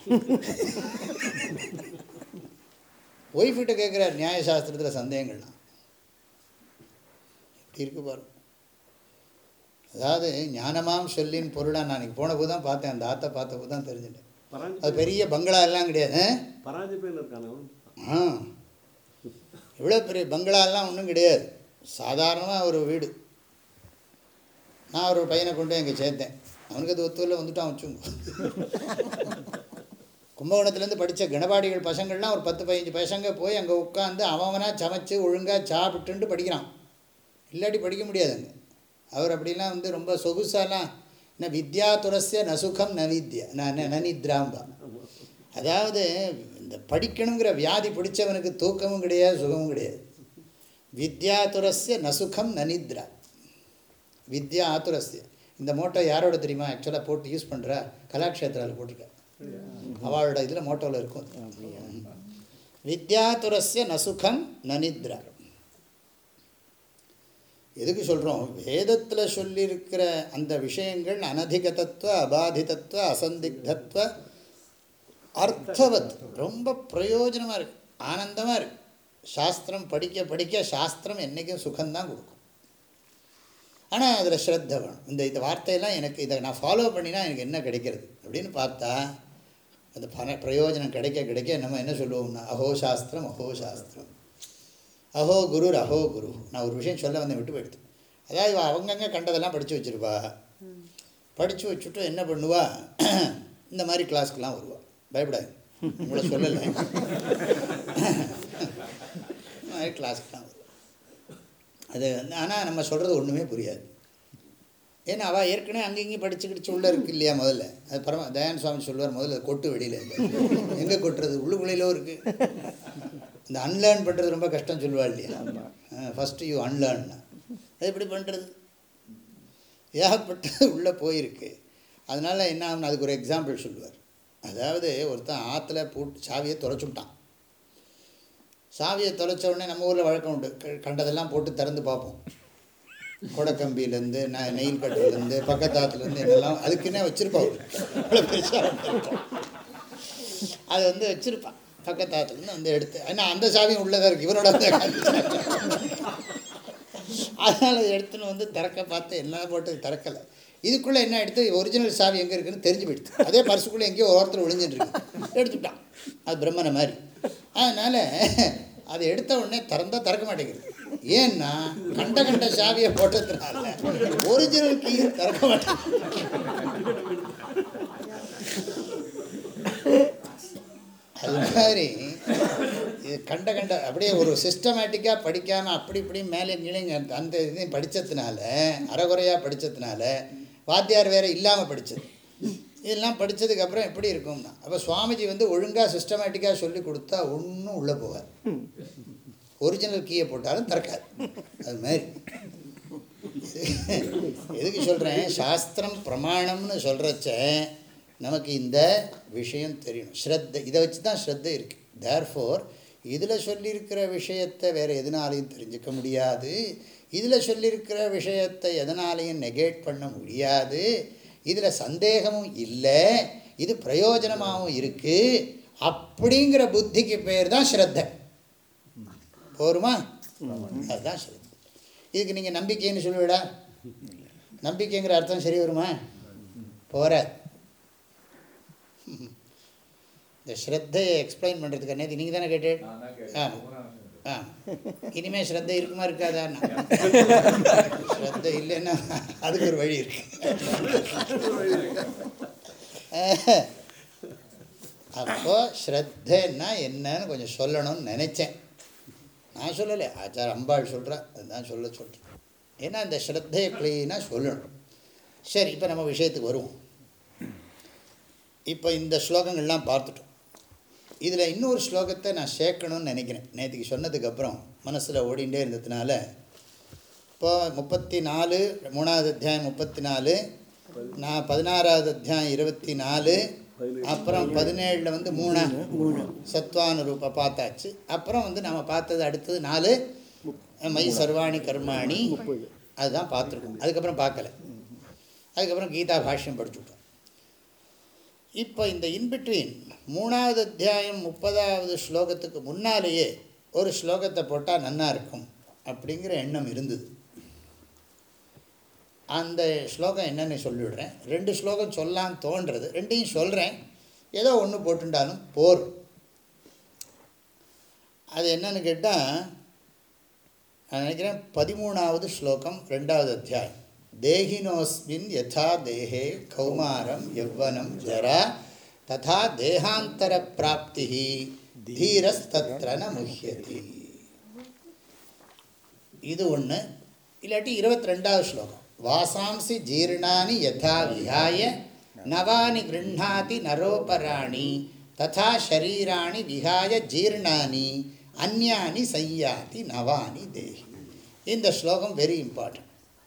ஒய்ஃபிட்ட கேட்குறார் நியாயசாஸ்திரத்தில் சந்தேகங்கள்லாம் எப்படி இருக்கு பாரு அதாவது ஞானமாம் சொல்லின் பொருளாக நான் இன்றைக்கி போன போது தான் பார்த்தேன் அந்த ஆற்றை பார்த்த போது தான் தெரிஞ்சுட்டேன் அது பெரிய பங்களா எல்லாம் கிடையாது ஆ இவ்வளோ பெரிய பங்களாலாம் ஒன்றும் கிடையாது சாதாரணமாக ஒரு வீடு நான் ஒரு பையனை கொண்டு எங்கே சேர்த்தேன் அவனுக்கு அது ஒத்துவில் வந்துட்டான் வச்சுங்க கும்பகோணத்துலேருந்து படித்த கணபாடிகள் பசங்கள்லாம் ஒரு பத்து பதினஞ்சு பசங்க போய் அங்கே உட்காந்து அவனாக சமைச்சு ஒழுங்காக சாப்பிட்டுன்ட்டு படிக்கிறான் இல்லாட்டி படிக்க முடியாதுங்க அவர் அப்படிலாம் வந்து ரொம்ப சொகுசாலாம் என்ன வித்யா துரஸ்ய நசுகம் ந வித்யா ந நனித்ராம்பா அதாவது இந்த படிக்கணுங்கிற வியாதி பிடிச்சவனுக்கு தூக்கமும் கிடையாது சுகமும் கிடையாது வித்யா துரஸ்ய நசுகம் நனித்ரா வித்யா ஆத்துரஸ்ய இந்த மோட்டோ யாரோட தெரியுமா ஆக்சுவலாக போட்டு யூஸ் பண்ணுறா கலாக்ஷேத்திராவில் போட்டிருக்கா அவளோட இதில் மோட்டோவில் இருக்கும் வித்யாதுரஸ்ய நசுகம் நனித்ரா எதுக்கு சொல்கிறோம் வேதத்தில் சொல்லியிருக்கிற அந்த விஷயங்கள் அனதிகதத்துவ அபாதிதத்துவ அசந்திக்தத்துவ அர்த்தவத் ரொம்ப பிரயோஜனமாக இருக்குது ஆனந்தமாக இருக்குது சாஸ்திரம் படிக்க படிக்க சாஸ்திரம் என்றைக்கும் சுகம்தான் கொடுக்கும் ஆனால் அதில் ஸ்ரத்த வேணும் இந்த இந்த வார்த்தையெல்லாம் எனக்கு இதை நான் ஃபாலோ பண்ணினா எனக்கு என்ன கிடைக்கிறது அப்படின்னு பார்த்தா அந்த பண பிரயோஜனம் கிடைக்க கிடைக்க நம்ம என்ன சொல்லுவோம்னா அஹோ சாஸ்திரம் அஹோ சாஸ்திரம் அஹோ குரு அஹோ குரு நான் ஒரு விஷயம் சொல்ல வந்தேன் விட்டு போயிடுது அதாவது இவ அவங்கங்க கண்டதெல்லாம் படித்து வச்சுருப்பா படித்து வச்சுட்டு என்ன பண்ணுவா இந்த மாதிரி கிளாஸ்க்கெலாம் வருவா பயப்படாது உங்களை சொல்லலை இந்த மாதிரி கிளாஸ்க்கெலாம் வருவா அது வந்து ஆனால் நம்ம சொல்கிறது ஒன்றுமே புரியாது ஏன்னா அவள் ஏற்கனவே அங்கே இங்கேயும் படிச்சு கிடிச்சு உள்ளே இருக்கு இல்லையா முதல்ல அது பரம தயான் சுவாமி சொல்லுவார் முதல்ல அது கொட்டு வெளியில் எங்கே கொட்டுறது உள்ளுக்குள்ளேயோ இருக்குது இந்த அன்லேர்ன் பண்ணுறது ரொம்ப கஷ்டம் சொல்லுவா இல்லையா ஃபஸ்ட்டு யூ அன்லேர்ன்னா அது எப்படி பண்ணுறது ஏகப்பட்டது உள்ளே போயிருக்கு அதனால் என்ன ஆகும்னு அதுக்கு ஒரு எக்ஸாம்பிள் சொல்லுவார் அதாவது ஒருத்தன் ஆற்றுல போட்டு சாவியை தொலைச்சு விட்டான் சாவியை தொலைச்ச உடனே நம்ம ஊரில் வழக்கம் உண்டு க- கண்டதெல்லாம் போட்டு திறந்து பார்ப்போம் கொடைக்கம்பியிலேருந்து ந நெயில் கட்டுலேருந்து பக்கத்தாத்துலேருந்து என்னெல்லாம் அதுக்குன்னே வச்சுருப்பான் இவ்வளோ பெருசாக அது வந்து வச்சுருப்பான் பக்கத்தாத்துலேருந்து வந்து எடுத்து ஏன்னா அந்த சாவியும் உள்ளதாக இருக்குது இவனோட அந்த அதனால் அதை எடுத்துன்னு வந்து திறக்க பார்த்து எல்லாம் போட்டு திறக்கலை இதுக்குள்ளே என்ன எடுத்து ஒரிஜினல் சாவி எங்கே இருக்குன்னு தெரிஞ்சு போயிடுது அதே பர்சுக்குள்ளே எங்கேயோ ஒருத்தர் ஒளிஞ்சுட்டு இருக்கு எடுத்துட்டான் அது பிரம்மனை மாதிரி அதனால் அதை எடுத்த உடனே திறந்தா திறக்க மாட்டேங்குது ஏன்னா கண்ட கண்ட சாவியை போட்டதுனால ஒரிஜினல் கீ திறக்க மாட்டேங்குது அது மாதிரி இது கண்ட கண்ட அப்படியே ஒரு சிஸ்டமேட்டிக்காக படிக்காமல் அப்படி இப்படி மேலே கீழே அந்த இதையும் படித்ததுனால அறகுறையாக படித்ததுனால வாத்தியார் வேறு இல்லாமல் படித்தது இதெல்லாம் படித்ததுக்கப்புறம் எப்படி இருக்கும்னா அப்போ சுவாமிஜி வந்து ஒழுங்காக சிஸ்டமேட்டிக்காக சொல்லி கொடுத்தா ஒன்றும் உள்ளே போகாது ஒரிஜினல் கீயை போட்டாலும் திறக்காது அது மாதிரி எதுக்கு சொல்கிறேன் சாஸ்திரம் பிரமாணம்னு சொல்கிறச்ச நமக்கு இந்த விஷயம் தெரியணும் ஸ்ரத்த இதை வச்சு தான் ஸ்ரத்தை இருக்குது தேர்ஃபோர் இதில் சொல்லியிருக்கிற விஷயத்தை வேறு எதனாலையும் தெரிஞ்சுக்க முடியாது இதில் சொல்லியிருக்கிற விஷயத்தை எதனாலையும் நெகேட் பண்ண முடியாது இதில் சந்தேகமும் இல்லை இது பிரயோஜனமாகவும் இருக்குது அப்படிங்கிற புத்திக்கு பேர் தான் ஸ்ரத்தை போருமா அதுதான் ஸ்ரத்தை இதுக்கு நீங்கள் நம்பிக்கைன்னு சொல்லுவிடா நம்பிக்கைங்கிற அர்த்தம் சரி வருமா போகிற இந்த ஸ்ரத்தையை எக்ஸ்பிளைன் பண்ணுறதுக்கு நேற்று நீங்கள் தானே கேட்டு ஆ ஆ இனிமேல் ஸ்ரத்தை இருக்குமா இருக்காதான்னா ஸ்ரத்தை இல்லைன்னா அதுக்கு ஒரு வழி இருக்கு அப்போ ஸ்ரத்தைன்னா என்னன்னு கொஞ்சம் சொல்லணும்னு நினச்சேன் நான் சொல்லலை ஆச்சார அம்பாள் சொல்கிறா அதுதான் சொல்ல சொல்கிறேன் ஏன்னா இந்த ஸ்ரத்தையை க்ளீனாக சொல்லணும் சரி இப்போ நம்ம விஷயத்துக்கு வருவோம் இப்போ இந்த ஸ்லோகங்கள்லாம் பார்த்துட்டோம் இதில் இன்னொரு ஸ்லோகத்தை நான் சேர்க்கணும்னு நினைக்கிறேன் நேற்றுக்கு சொன்னதுக்கப்புறம் மனசில் ஓடிண்டே இருந்ததுனால இப்போ முப்பத்தி நாலு மூணாவது அத்தியாயம் முப்பத்தி நாலு நான் பதினாறாவது அத்தியாயம் இருபத்தி நாலு அப்புறம் பதினேழில் வந்து மூணா சத்வானுரூப பார்த்தாச்சு அப்புறம் வந்து நம்ம பார்த்தது அடுத்தது நாலு மை சர்வாணி கர்மாணி அதுதான் பார்த்துருக்கோம் அதுக்கப்புறம் பார்க்கல அதுக்கப்புறம் கீதா பாஷ்யம் படிச்சுட்டோம் இப்போ இந்த இன்பிட்வீன் மூணாவது அத்தியாயம் முப்பதாவது ஸ்லோகத்துக்கு முன்னாலேயே ஒரு ஸ்லோகத்தை போட்டால் நன்னா இருக்கும் அப்படிங்கிற எண்ணம் இருந்தது அந்த ஸ்லோகம் என்னன்னு சொல்லிவிடுறேன் ரெண்டு ஸ்லோகம் சொல்லலான்னு தோன்றது ரெண்டையும் சொல்கிறேன் ஏதோ ஒன்று போட்டுண்டாலும் போர் அது என்னன்னு கேட்டால் நான் நினைக்கிறேன் பதிமூணாவது ஸ்லோகம் ரெண்டாவது அத்தியாயம் தேகினோஸ்மின் யதா தேகே கௌமாரம் யவ்வனம் ஜரா ததா தேகாந்தர பிராப்தி தீரஸ்தத்ர ந முஹ்யதி இது ஒன்று இல்லாட்டி இருபத்தி ரெண்டாவது ஸ்லோகம் வாசாம்சி ஜீர்ணானி யதா விஹாய நவானி கிருண்ணாதி நரோபராணி ததா ஷரீராணி விஹாய ஜீர்ணானி அந்யானி சையாதி நவானி தேகி இந்த ஸ்லோகம் வெரி இம்பார்ட்டன்ட்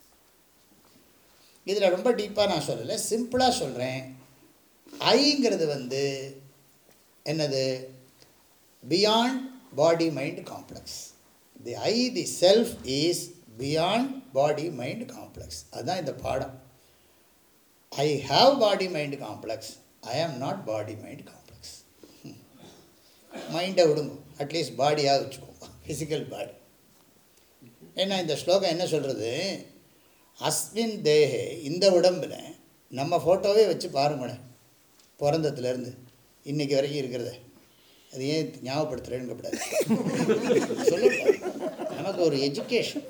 இதில் ரொம்ப டீப்பாக நான் சொல்லலை சிம்பிளாக சொல்கிறேன் ஐங்கிறது வந்து என்னது beyond body mind complex the I the self is beyond body mind complex அதுதான் இந்த பாடம் I have body mind complex I am not body mind complex மைண்டை விடுங்க அட்லீஸ்ட் பாடியாக வச்சுக்கோங்க ஃபிசிக்கல் பாடி ஏன்னா இந்த ஸ்லோகம் என்ன சொல்கிறது அஸ்மின் தேகே இந்த உடம்பில் நம்ம ஃபோட்டோவே வச்சு பாருங்களேன் பிறந்ததுலேருந்து இன்றைக்கி வரைக்கும் இருக்கிறத அது ஏன் ஞாபகப்படுத்துகிறேன்னு கூடாது சொல்லக்கூடாது நமக்கு ஒரு எஜுகேஷன்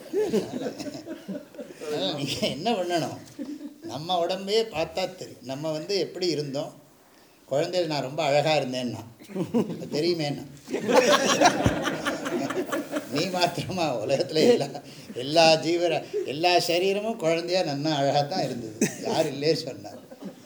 நீங்கள் என்ன பண்ணணும் நம்ம உடம்பே பார்த்தா தெரியும் நம்ம வந்து எப்படி இருந்தோம் குழந்தையில் நான் ரொம்ப அழகாக இருந்தேன்னா இப்ப தெரியுமேன்னா நீ மாத்திரமா உலகத்தில் எல்லா எல்லா ஜீவர எல்லா சரீரமும் குழந்தையா நன்னா அழகாக தான் இருந்தது யார் இல்லையே சொன்னார்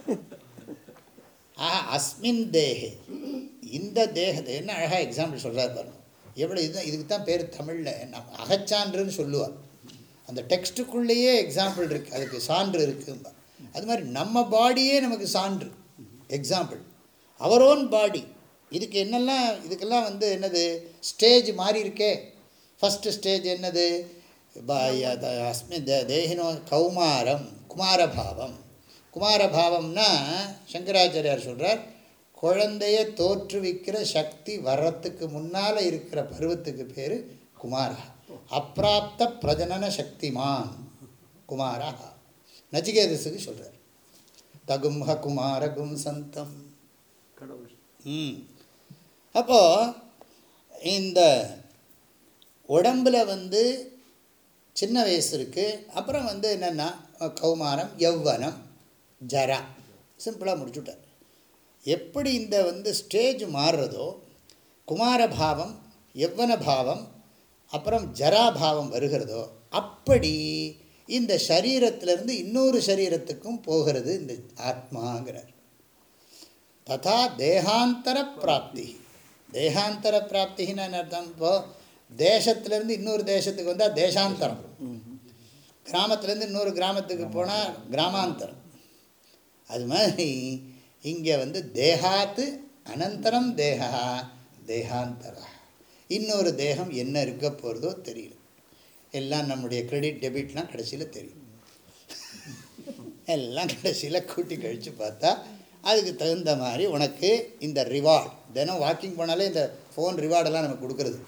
ஆஹா அஸ்மின் தேகே இந்த தேகத்தை என்ன அழகாக எக்ஸாம்பிள் சொல்கிறார் பாருங்க எவ்வளோ இதுதான் இதுக்கு தான் பேர் தமிழில் நம்ம அகச்சான்றுன்னு சொல்லுவார் அந்த டெக்ஸ்ட்டுக்குள்ளேயே எக்ஸாம்பிள் இருக்குது அதுக்கு சான்று இருக்கும்பா அது மாதிரி நம்ம பாடியே நமக்கு சான்று எக்ஸாம்பிள் அவர் ஓன் பாடி இதுக்கு என்னெல்லாம் இதுக்கெல்லாம் வந்து என்னது ஸ்டேஜ் மாறி இருக்கே ஃபஸ்ட்டு ஸ்டேஜ் என்னது ப- ய- த- அஸ்மி தே- தேகினோ கௌமாரம் குமாரபாவம் குமாரபாவம்னா சங்கராச்சாரியார் சொல்கிறார் குழந்தைய தோற்றுவிக்கிற சக்தி வர்றதுக்கு முன்னால் இருக்கிற பருவத்துக்கு பேர் குமாரா அப்பிராப்த பிரஜனன சக்திமான் குமாரா நச்சிகேதஸுக்கு சொல்கிறார் தகும்ஹ குமாரகும் சந்தம் கடவுள் ம் அப்போது இந்த உடம்பில் வந்து சின்ன வயசு இருக்குது அப்புறம் வந்து என்னென்னா கௌமாரம் யௌவனம் ஜரா சிம்பிளாக முடிச்சுட்டார் எப்படி இந்த வந்து ஸ்டேஜ் மாறுறதோ குமாரபாவம் யவ்வன பாவம் அப்புறம் ஜராபாவம் வருகிறதோ அப்படி இந்த சரீரத்திலிருந்து இன்னொரு சரீரத்துக்கும் போகிறது இந்த ஆத்மாங்கிறார் ததா தேகாந்தர பிராப்தி தேகாந்தர பிராப்தின்னு என்ன அர்த்தம் இப்போது தேசத்துலேருந்து இன்னொரு தேசத்துக்கு வந்தால் தேசாந்தரம் கிராமத்துலேருந்து இன்னொரு கிராமத்துக்கு போனால் கிராமாந்தரம் அது மாதிரி இங்கே வந்து தேகாத்து அனந்தரம் தேகா தேகாந்தரா இன்னொரு தேகம் என்ன இருக்க போகிறதோ தெரியல எல்லாம் நம்முடைய கிரெடிட் டெபிட்லாம் கடைசியில் தெரியும் எல்லாம் கடைசியில் கூட்டி கழித்து பார்த்தா அதுக்கு தகுந்த மாதிரி உனக்கு இந்த ரிவார்டு தினம் வாக்கிங் போனாலே இந்த ஃபோன் ரிவார்டெல்லாம் நமக்கு கொடுக்குறது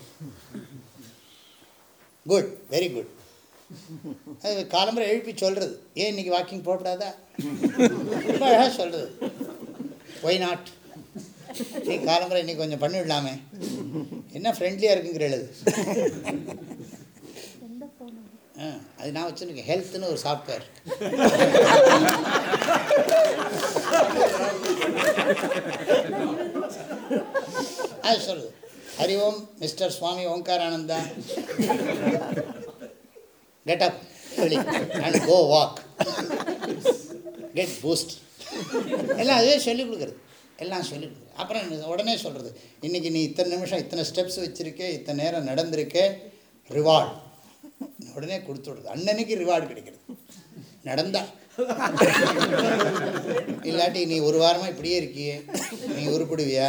குட் வெரி குட் அது காலம்பரை எழுப்பி சொல்கிறது ஏன் இன்னைக்கு வாக்கிங் போகக்கூடாதா ரொம்ப அழகாக சொல்கிறது ஒய் நாட் நீ காலம்பரை இன்னைக்கு கொஞ்சம் பண்ணிவிடலாமே என்ன ஃப்ரெண்ட்லியாக இருக்குங்கிற எழுது எந்த ஃபோனு ஆ அது நான் வச்சுருக்கேன் ஹெல்த்னு ஒரு சாஃப்ட்வேர் அது சொல்லுது Hari Om mister Swami Omkarananda get up and go walk get boost எல்லாம் அதுவே சொல்லிக் கொடுக்குறது எல்லாம் சொல்லிக் கொடுக்குறது அப்புறம் இது உடனே சொல்கிறது இன்றைக்கி நீ இத்தனை நிமிஷம் இத்தனை ஸ்டெப்ஸ் வச்சுருக்கே இத்தனை நேரம் நடந்திருக்கே ரிவார்டு உடனே கொடுத்து விடுறது அன்னன்னைக்கு ரிவார்டு கிடைக்கிறது நடந்தா இல்லாட்டி நீ ஒரு வாரமாக இப்படியே இருக்கியே நீ உருப்பிடுவியா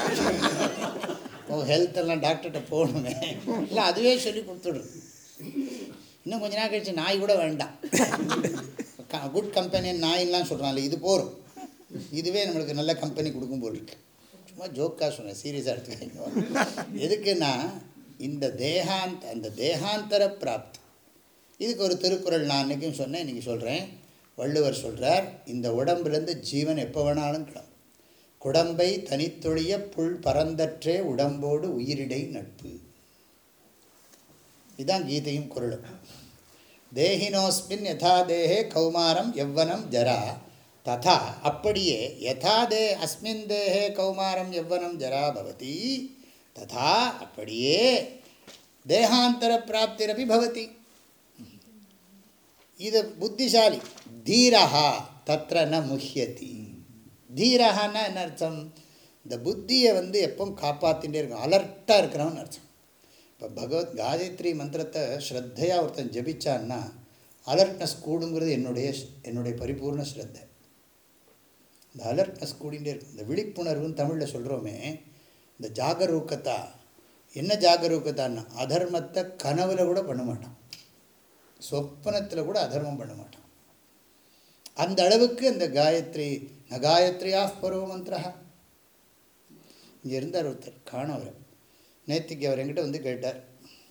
உன் ஹெல்த் எல்லாம் டாக்டர்கிட்ட போகணுமே இல்லை அதுவே சொல்லி கொடுத்துடுறது இன்னும் கொஞ்ச நாள் கழிச்சு நாய் கூட வேண்டாம் குட் கம்பெனி நாயின்லாம் சொல்கிறாங்களே இது போரும் இதுவே நம்மளுக்கு நல்ல கம்பெனி கொடுக்கும் போல் இருக்கு சும்மா ஜோக்காக சொன்னேன் சீரியஸாக எடுத்துக்கோங்க எதுக்குன்னா இந்த தேகாந்த அந்த தேகாந்தர பிராப்தி இதுக்கு ஒரு திருக்குறள் நான் அன்றைக்கும் சொன்னேன் இன்றைக்கி சொல்கிறேன் வள்ளுவர் சொல்கிறார் இந்த உடம்புலேருந்து ஜீவன் எப்போ வேணாலும் கிளம்பும் குடம்பை தனித்தொழிய புல் பரந்தற்றே உடம்போடு உயிரிடை நட்பு இதுதான் கீதையும் குரலும் தேகினோஸ்மின் யதா தேகே கௌமாரம் யவ்வனம் ஜரா ததா அப்படியே யதா தே அஸ்மின் தேகே கௌமாரம் யவ்வனம் ஜரா பவதி ததா அப்படியே தேகாந்தர பிராப்திரப்பி பவதி இது புத்திசாலி தீரஹா தத்திர ந முஹ்யதி தீரஹான்னா என்ன அர்த்தம் இந்த புத்தியை வந்து எப்பவும் காப்பாற்றிகிட்டே இருக்கும் அலர்ட்டாக இருக்கிறவன் அர்த்தம் இப்போ பகவத் காயத்ரி மந்திரத்தை ஸ்ரத்தையாக ஒருத்தன் ஜபிச்சான்னா அலர்ட்னஸ் கூடுங்கிறது என்னுடைய என்னுடைய பரிபூர்ண ஸ்ரத்தை இந்த அலர்ட்னஸ் கூடிகிட்டே இருக்கும் இந்த விழிப்புணர்வுன்னு தமிழில் சொல்கிறோமே இந்த ஜாகரூக்கத்தா என்ன ஜாகரூக்கத்தான்னா அதர்மத்தை கனவுல கூட பண்ண மாட்டான் சொப்பனத்தில் கூட அதர்மம் பண்ண மாட்டான் அந்த அளவுக்கு அந்த காயத்ரி ந காயத்ரியா பருவ மந்திரா இங்கே இருந்தார் ஒருத்தர் காணவர் நேத்திக்கு அவர் என்கிட்ட வந்து கேட்டார்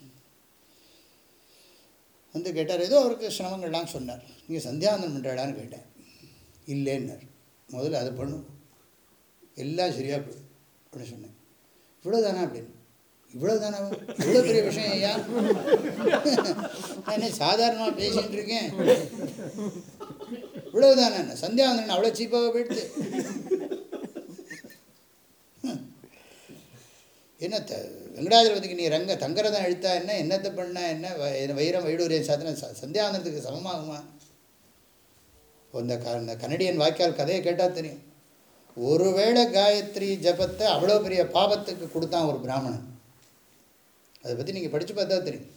வந்து கேட்டார் ஏதோ அவருக்கு சிரமங்கள்லாம் சொன்னார் நீங்கள் சந்தியாவந்தனம் பண்ணுறாடான்னு கேட்டேன் இல்லைன்னார் முதல்ல அதை பண்ணும் எல்லாம் சரியாக போயிடும் அப்படின்னு சொன்னேன் இவ்வளோதானா அப்படின்னு இவ்வளோதானா இவ்வளோ பெரிய விஷயம் ஐயா நான் என்ன சாதாரணமாக பேசிகிட்டு இருக்கேன் இவ்வளவுதானே என்ன சந்தியாவந்தனன் அவ்வளோ சீப்பாக போயிடுது என்ன த வெங்கடாஜலபதிக்கு நீ ரங்க தங்கரதம் அழுத்தா என்ன என்னத்தை பண்ணா என்ன வ- வைரம் வைடூரியம் சாதனை ச சந்தியாவந்தனத்துக்கு சமமாகுமா இந்த க இந்த கனடியன் வாய்க்கால் கதையை கேட்டால் தெரியும் ஒருவேளை காயத்ரி ஜபத்தை அவ்வளோ பெரிய பாபத்துக்கு கொடுத்தான் ஒரு பிராமணன் அதை பற்றி நீங்கள் படித்து பார்த்தா தெரியும்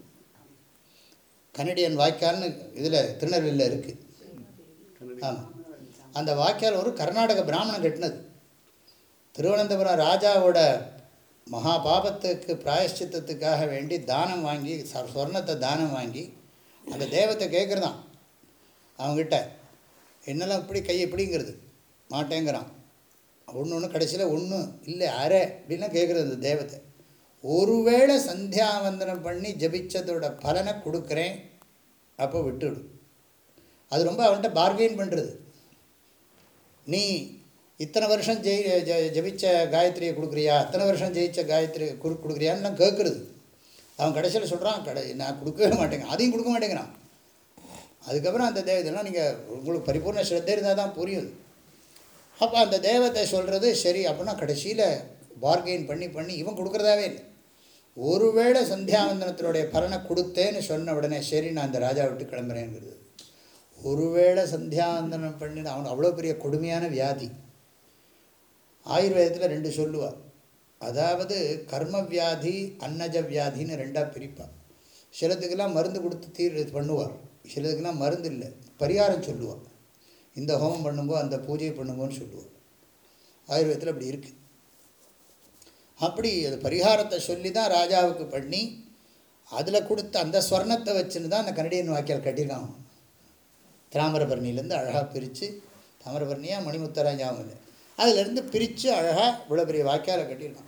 கனடியன் வாய்க்கால்னு இதில் திருநெல்வேலியில் இருக்குது ஆமாம் அந்த வாய்க்கால் ஒரு கர்நாடக பிராமணன் கட்டினது திருவனந்தபுரம் ராஜாவோட மகா பாபத்துக்கு பிராயஷ்சித்தத்துக்காக வேண்டி தானம் வாங்கி ச- சொர்ணத்தை தானம் வாங்கி அந்த தெய்வத்தை கேட்குறதான் அவங்ககிட்ட என்னெல்லாம் இப்படி கை எப்படிங்கிறது மாட்டேங்கிறான் ஒன்று ஒன்று கடைசியில் ஒன்று இல்லை அரை அப்படின்லாம் கேட்குறது அந்த தெய்வத்தை ஒருவேளை சந்தியாவந்தனம் பண்ணி ஜபிச்சதோட பலனை கொடுக்குறேன் அப்போ விட்டுடு அது ரொம்ப அவன்கிட்ட பார்கெயின் பண்ணுறது நீ இத்தனை வருஷம் ஜெய் ஜ- ஜபிச்ச காயத்ரியை கொடுக்குறியா அத்தனை வருஷம் ஜெயிச்ச காயத்ரி குடு கொடுக்குறியான்லாம் கேட்குறது அவன் கடைசியில் சொல்கிறான் கடை நான் கொடுக்கவே மாட்டேங்க அதையும் கொடுக்க மாட்டேங்கிறான் அதுக்கப்புறம் அந்த தேவ இதெல்லாம் நீங்கள் உங்களுக்கு பரிபூர்ண ஸ்ரத்தை இருந்தால் தான் புரியும் அப்போ அந்த தேவத்தை சொல்கிறது சரி அப்படின்னா கடைசியில் பார்கெயின் பண்ணி பண்ணி இவன் கொடுக்குறதாவே இல்லை ஒருவேளை சந்தியாவந்தனத்தினுடைய பலனை கொடுத்தேன்னு சொன்ன உடனே சரி நான் அந்த ராஜா விட்டு கிளம்புறேங்கிறது ஒருவேளை சந்தியாவந்தனம் பண்ணின அவன் அவ்வளோ பெரிய கொடுமையான வியாதி ஆயுர்வேதத்தில் ரெண்டு சொல்லுவார் அதாவது கர்ம வியாதி அன்னஜ வியாதின்னு ரெண்டாக பிரிப்பார் சிலதுக்கெல்லாம் மருந்து கொடுத்து தீர் இது பண்ணுவார் சிலதுக்கெல்லாம் மருந்து இல்லை பரிகாரம் சொல்லுவார் இந்த ஹோமம் பண்ணுங்கோ அந்த பூஜை பண்ணுங்கோன்னு சொல்லுவார் ஆயுர்வேதத்தில் அப்படி இருக்குது அப்படி அது பரிகாரத்தை சொல்லி தான் ராஜாவுக்கு பண்ணி அதில் கொடுத்த அந்த ஸ்வர்ணத்தை வச்சுன்னு தான் அந்த கனடியன் வாக்கியால் கட்டியிருக்கான் தாமிரபரணிலேருந்து அழகாக பிரித்து தாமிரபரணியாக மணிமுத்தரா ஞாபகம் இல்லை அதிலேருந்து பிரித்து அழகாக இவ்வளோ பெரிய வாக்கியால கட்டியிருக்கான்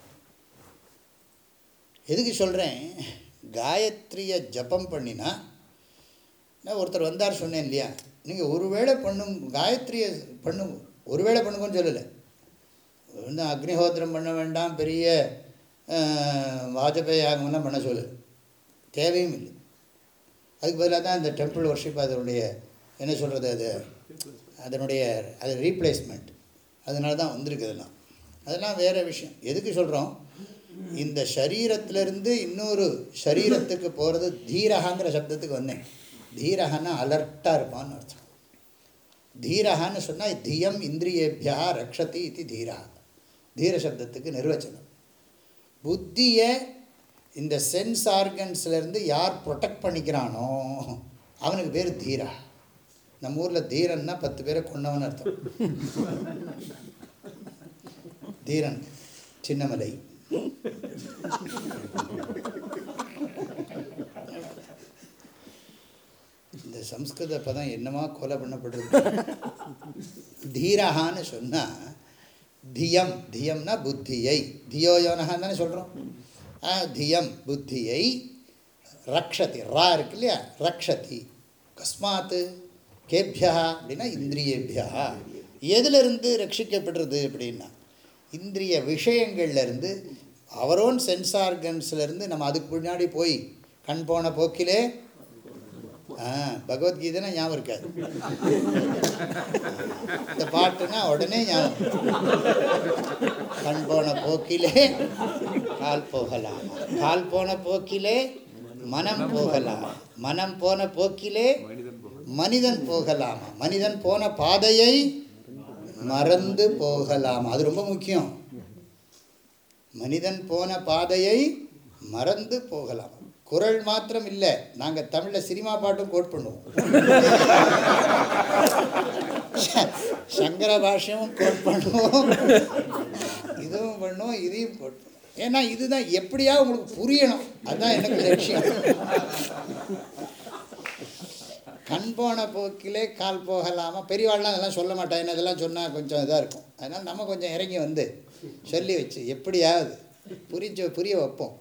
எதுக்கு சொல்கிறேன் காயத்ரியை ஜபம் பண்ணினா நான் ஒருத்தர் வந்தார் சொன்னேன் இல்லையா நீங்கள் ஒருவேளை பண்ணும் காயத்ரியை பண்ணுங்க ஒருவேளை பண்ணுங்கன்னு சொல்லலை வந்து அக்னிஹோத்திரம் பண்ண வேண்டாம் பெரிய அஹ், வாஜபேயி யாகமெல்லாம் பண்ண சொல்லலை தேவையும் இல்லை அதுக்கு பதிலாக தான் இந்த டெம்பிள் ஒர்ஷிப் அதனுடைய என்ன சொல்கிறது அது அதனுடைய அது ரீப்ளேஸ்மெண்ட் அதனால தான் வந்திருக்கு அதெல்லாம் அதெல்லாம் வேறு விஷயம் எதுக்கு சொல்கிறோம் இந்த சரீரத்திலிருந்து இன்னொரு சரீரத்துக்கு போகிறது தீரகாங்கிற சப்தத்துக்கு வந்தேன் தீரகன்னா அலர்ட்டாக இருப்பான்னு அர்த்தம் தீரகான்னு சொன்னால் தியம் இந்திரியேபியா ரக்ஷதி இது தீரா தீர சப்தத்துக்கு நிர்வச்சனம் புத்தியை இந்த சென்ஸ் ஆர்கன்ஸ்லேருந்து யார் ப்ரொடெக்ட் பண்ணிக்கிறானோ அவனுக்கு பேர் தீரா நம்ம ஊரில் தீரன்னா பத்து பேரை கொண்டவன் அர்த்தம் தீரன் சின்னமலை இந்த சம்ஸ்கிருத பதம் என்னமா கொலை பண்ணப்படுறது தீரகான்னு சொன்னால் தியம் தியம்னா புத்தியை தியோயோனகான்னு தானே சொல்கிறோம் தியம் புத்தியை ரக்ஷதி ரா இருக்கு இல்லையா ரக்ஷதி கஸ்மாத்து கேபியா அப்படின்னா இந்திரியேபியா எதிலிருந்து ரட்சிக்கப்படுறது அப்படின்னா இந்திரிய விஷயங்கள்லேருந்து அவர் ஓன் சென்ஸ் ஆர்கன்ஸ்லேருந்து நம்ம அதுக்கு முன்னாடி போய் கண் போன போக்கிலே ஆ பகவத்கீதைனா ஞாபகம் இருக்காது இந்த பாட்டுனா உடனே ஞாபகம் கண் போன போக்கிலே கால் போகலாம் கால் போன போக்கிலே மனம் போகலாம் மனம் போன போக்கிலே மனிதன் போகலாமா மனிதன் போன பாதையை மறந்து போகலாம் அது ரொம்ப முக்கியம் மனிதன் போன பாதையை மறந்து போகலாம் குரல் மாத்திரம் இல்லை நாங்கள் தமிழில் சினிமா பாட்டும் கோட் பண்ணுவோம் சங்கர பாஷையும் கோட் பண்ணுவோம் இதுவும் பண்ணுவோம் இதையும் கோட் பண்ணுவோம் ஏன்னா இதுதான் எப்படியா உங்களுக்கு புரியணும் அதுதான் எனக்கு லட்சியம் கண் போன போக்கிலே கால் போகலாமா பெரியவாள்லாம் அதெல்லாம் சொல்ல மாட்டாங்க இதெல்லாம் சொன்னால் கொஞ்சம் இதாக இருக்கும் அதனால் நம்ம கொஞ்சம் இறங்கி வந்து சொல்லி வச்சு எப்படியாவது புரிஞ்ச புரிய வைப்போம்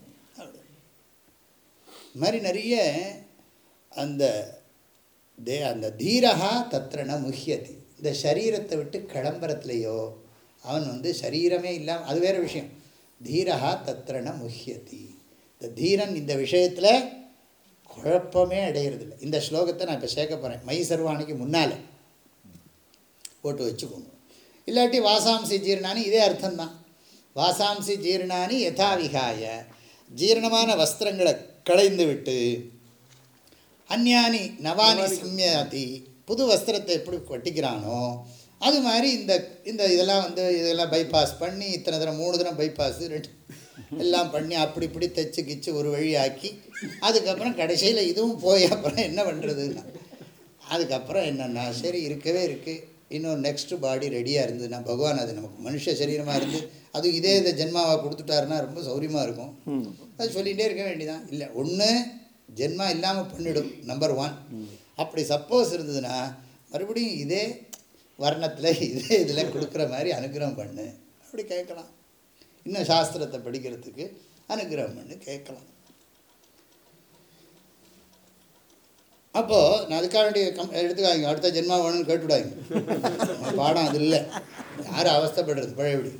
இது மாதிரி நிறைய அந்த தே அந்த தீரகா தத்ரன முஹ்யதி இந்த சரீரத்தை விட்டு கிளம்புறத்துலையோ அவன் வந்து சரீரமே இல்லாமல் அது வேறு விஷயம் தீரகா தத்ரன முஹ்யதி இந்த தீரன் இந்த விஷயத்தில் குழப்பமே அடையிறதில்ல இந்த ஸ்லோகத்தை நான் இப்போ சேர்க்க போகிறேன் மை சர்வாணிக்கு முன்னால் போட்டு வச்சுக்கோங்க இல்லாட்டி வாசாம்சி ஜீர்ணானி இதே அர்த்தம்தான் வாசாம்சி ஜீர்ணானி யதாவிகாய ஜீரணமான வஸ்திரங்களை களைந்து விட்டு அந்யானி நவானி சிம்யாதி புது வஸ்திரத்தை எப்படி கட்டிக்கிறானோ அது மாதிரி இந்த இந்த இதெல்லாம் வந்து இதெல்லாம் பைபாஸ் பண்ணி இத்தனை தடவை மூணு தடவை பைபாஸ் ரெண்டு எல்லாம் பண்ணி அப்படி இப்படி தைச்சு கிச்சு ஒரு வழி ஆக்கி அதுக்கப்புறம் கடைசியில் இதுவும் போய் அப்புறம் என்ன பண்ணுறதுன்னா அதுக்கப்புறம் என்னென்னா சரி இருக்கவே இருக்குது இன்னும் நெக்ஸ்ட் பாடி ரெடியாக இருந்ததுன்னா பகவான் அது நமக்கு மனுஷ சரீரமாக இருந்து அதுவும் இதே இதை ஜென்மாவை கொடுத்துட்டாருன்னா ரொம்ப சௌரியமாக இருக்கும் அது சொல்லிகிட்டே இருக்க வேண்டியதான் இல்லை ஒன்று ஜென்மா இல்லாமல் பண்ணிடும் நம்பர் ஒன் அப்படி சப்போஸ் இருந்ததுன்னா மறுபடியும் இதே வர்ணத்தில் இதே இதில் கொடுக்குற மாதிரி அனுகிரகம் பண்ணு அப்படி கேட்கலாம் இன்னும் சாஸ்திரத்தை படிக்கிறதுக்கு அனுகிரகம் பண்ணு கேட்கலாம் அப்போது நான் அதுக்காக வேண்டிய கம் எடுத்துக்காதீங்க அடுத்த ஜென்மா வேணும்னு கேட்டுவிடாங்க நம்ம பாடம் அது இல்லை யாரும் அவஸ்தைப்படுறது பழையபடி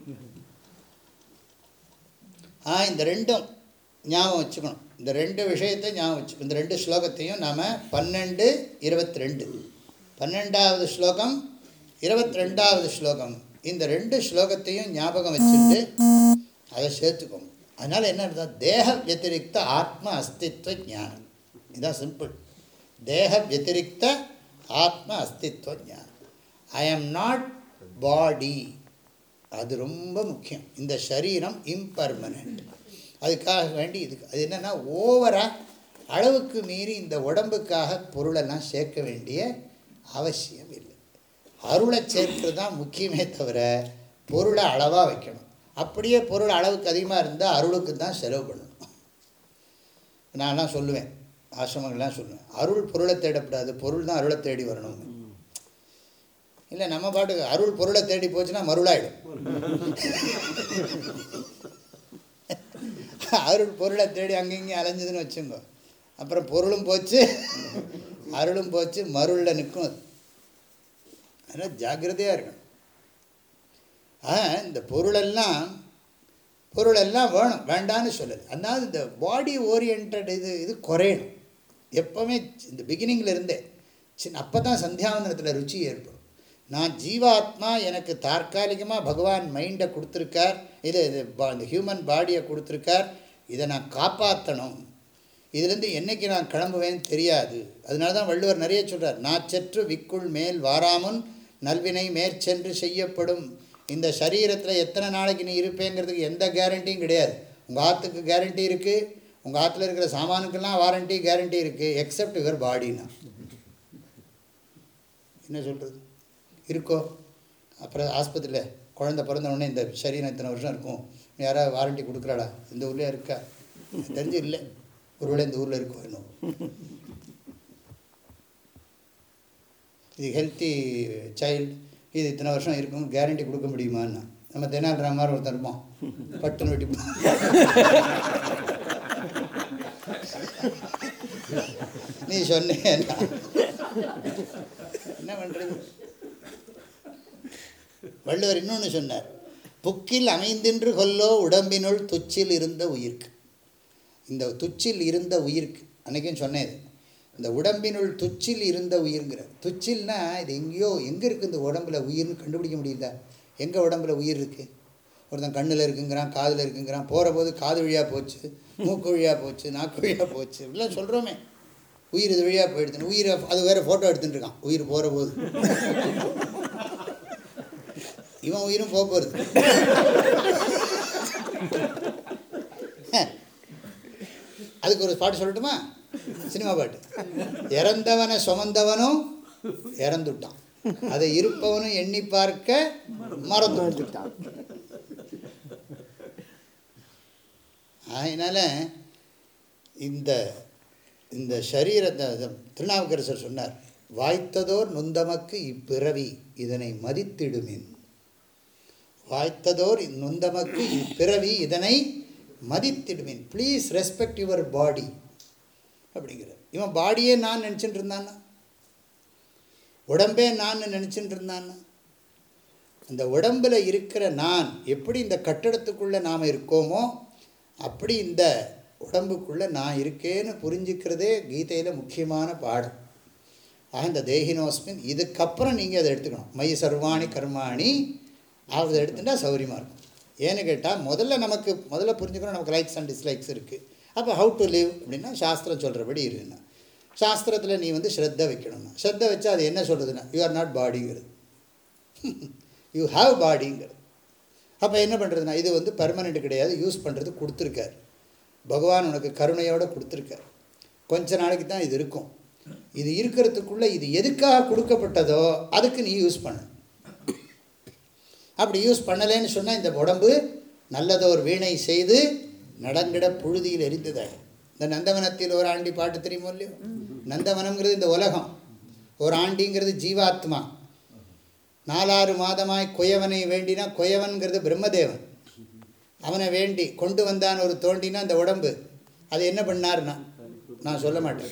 ஆ இந்த ரெண்டும் ஞாபகம் வச்சுக்கணும் இந்த ரெண்டு விஷயத்தை ஞாபகம் வச்சு இந்த ரெண்டு ஸ்லோகத்தையும் நாம் பன்னெண்டு இருபத்தி ரெண்டு பன்னெண்டாவது ஸ்லோகம் இருபத்தி ரெண்டாவது ஸ்லோகம் இந்த ரெண்டு ஸ்லோகத்தையும் ஞாபகம் வச்சுட்டு அதை சேர்த்துக்கோங்க அதனால் என்ன அர்த்தம் தேக வத்திரிக்த ஆத்ம அஸ்தித்வ ஞானம் இதுதான் சிம்பிள் தேக வத்திரிக்த ஆத்ம அஸ்தித்வ ஞானம் ஐ ஆம் நாட் பாடி அது ரொம்ப முக்கியம் இந்த சரீரம் இம்பர்மனண்ட் அதுக்காக வேண்டி இதுக்கு அது என்னென்னா ஓவராக அளவுக்கு மீறி இந்த உடம்புக்காக பொருளெல்லாம் சேர்க்க வேண்டிய அவசியம் இல்லை அருளை சேர்த்து தான் முக்கியமே தவிர பொருளை அளவாக வைக்கணும் அப்படியே பொருள் அளவுக்கு அதிகமாக இருந்தால் அருளுக்கு தான் செலவு பண்ணணும் நான்லாம் சொல்லுவேன் ஆசிரமங்கள்லாம் சொல்லுவேன் அருள் பொருளை தேடப்படாது பொருள் தான் அருளை தேடி வரணும் இல்லை நம்ம பாட்டுக்கு அருள் பொருளை தேடி போச்சுன்னா மருளாயிடும் அருள் பொருளை தேடி அங்கங்கேயும் அலைஞ்சதுன்னு வச்சுங்க அப்புறம் பொருளும் போச்சு அருளும் போச்சு மருளில் நிற்கும் அது அதனால் ஜாக்கிரதையாக இருக்கணும் ஆ இந்த பொருளெல்லாம் பொருளெல்லாம் வேணும் வேண்டான்னு சொல்லலை அதனால் இந்த பாடி ஓரியன்ட் இது இது குறையணும் எப்போவுமே இந்த பிகினிங்கில் இருந்தே சின்ன அப்போ தான் சந்தியாவந்தனத்தில் ருச்சி ஏற்படும் நான் ஜீவாத்மா எனக்கு தற்காலிகமாக பகவான் மைண்டை கொடுத்துருக்கார் இது இது இந்த ஹியூமன் பாடியை கொடுத்துருக்கார் இதை நான் காப்பாற்றணும் இதுலேருந்து என்றைக்கு நான் கிளம்புவேன்னு தெரியாது அதனால தான் வள்ளுவர் நிறைய சொல்கிறார் நாச்சற்று விக்குள் மேல் வாராமுன் நல்வினை மேற்சென்று செய்யப்படும் இந்த சரீரத்தில் எத்தனை நாளைக்கு நீ இருப்பேங்கிறதுக்கு எந்த கேரண்டியும் கிடையாது உங்கள் ஆற்றுக்கு கேரண்டி இருக்குது உங்கள் ஆற்றுல இருக்கிற சாமானுக்கெல்லாம் வாரண்ட்டி கேரண்டி இருக்குது எக்ஸப்ட் யுவர் பாடினா என்ன சொல்கிறது இருக்கோ அப்புறம் ஆஸ்பத்திரியில் குழந்த பிறந்த உடனே இந்த சரீரம் இத்தனை வருஷம் இருக்கும் யாராவது வாரண்ட்டி கொடுக்குறாடா இந்த ஊர்லேயே இருக்கா தெரிஞ்சு இல்லை ஒருவேளை இந்த ஊரில் இருக்கோ இன்னும் இது ஹெல்த்தி சைல்டு இது இத்தனை வருஷம் இருக்கும் கேரண்டி கொடுக்க முடியுமான்னா நம்ம தெனாலிரா மாதிரி ஒருத்தர் இருப்போம் பட்டுன்னு வெட்டி நீ சொன்னேன் என்ன பண்ணுறது வள்ளுவர் இன்னொன்று சொன்னார் புக்கில் அமைந்தின்று கொல்லோ உடம்பினுள் துச்சில் இருந்த உயிர்க்கு இந்த துச்சில் இருந்த உயிர்க்கு அன்றைக்கும் சொன்னேன் இது இந்த உடம்பினுள் துச்சில் இருந்த உயிர்ங்கிற துச்சில்னா இது எங்கேயோ எங்கே இருக்குது இந்த உடம்புல உயிர்னு கண்டுபிடிக்க முடியல எங்கே உடம்புல உயிர் இருக்குது ஒருத்தன் கண்ணில் இருக்குங்கிறான் காதில் இருக்குங்கிறான் போகிற போது காது வழியாக போச்சு மூக்கு வழியாக போச்சு நாக்கு வழியாக போச்சு இப்படிலாம் சொல்கிறோமே உயிர் இது வழியாக போயிடுதுன்னு உயிரை அது வேறு ஃபோட்டோ எடுத்துட்டு இருக்கான் உயிர் போகிற போது இவன் உயிரும் போக போகிறது அதுக்கு ஒரு பாட்டு சொல்லட்டுமா சினிமா பாட்டு இறந்தவனை சுமந்தவனும் இறந்துட்டான் அதை இருப்பவனும் எண்ணி பார்க்க மறந்துட்டான் அதனால் இந்த இந்த சரீரத்தை திருநாவுக்கரசர் சொன்னார் வாய்த்ததோர் நுந்தமக்கு இப்பிறவி இதனை மதித்திடுமின் வாய்த்ததோர் நுந்தமக்கு இப்பிறவி இதனை மதித்திடுமின் ப்ளீஸ் ரெஸ்பெக்ட் யுவர் பாடி அப்படிங்கிற இவன் பாடியே நான் நினச்சிட்டு இருந்தான்னா உடம்பே நான் நினச்சிட்டு இருந்தான்னா அந்த உடம்பில் இருக்கிற நான் எப்படி இந்த கட்டடத்துக்குள்ளே நாம் இருக்கோமோ அப்படி இந்த உடம்புக்குள்ளே நான் இருக்கேன்னு புரிஞ்சுக்கிறதே கீதையில் முக்கியமான பாடம் ஆக இந்த தேகினோஸ்மின் இதுக்கப்புறம் நீங்கள் அதை எடுத்துக்கணும் மை சர்வாணி கர்மாணி அதை எடுத்துட்டா சௌரியமாக இருக்கும் ஏன்னு கேட்டால் முதல்ல நமக்கு முதல்ல புரிஞ்சுக்கணும் நமக்கு லைக்ஸ் அண்ட் டிஸ்லைக்ஸ் இருக்குது அப்போ ஹவு டு லிவ் அப்படின்னா சாஸ்திரம் சொல்கிறபடி இருக்குன்னா சாஸ்திரத்தில் நீ வந்து ஸ்ரத்த வைக்கணும்னா ஸ்ரத்த வச்சா அது என்ன சொல்கிறதுன்னா யூ ஆர் நாட் பாடிங்கிறது யூ ஹாவ் பாடிங்கிறது அப்போ என்ன பண்ணுறதுனா இது வந்து பர்மனெண்ட் கிடையாது யூஸ் பண்ணுறது கொடுத்துருக்கார் பகவான் உனக்கு கருணையோடு கொடுத்துருக்கார் கொஞ்ச நாளைக்கு தான் இது இருக்கும் இது இருக்கிறதுக்குள்ளே இது எதுக்காக கொடுக்கப்பட்டதோ அதுக்கு நீ யூஸ் பண்ணு அப்படி யூஸ் பண்ணலைன்னு சொன்னால் இந்த உடம்பு நல்லதோர் வீணை செய்து நடங்கிட புழுதியில் எரிந்ததாக இந்த நந்தவனத்தில் ஒரு ஆண்டி பாட்டு தெரியுமோ இல்லையோ நந்தவனம்ங்கிறது இந்த உலகம் ஒரு ஆண்டிங்கிறது ஜீவாத்மா நாலாறு மாதமாய் குயவனை வேண்டினா குயவன்கிறது பிரம்மதேவன் அவனை வேண்டி கொண்டு வந்தான் ஒரு தோண்டினா அந்த உடம்பு அது என்ன பண்ணார்னா நான் சொல்ல மாட்டேன்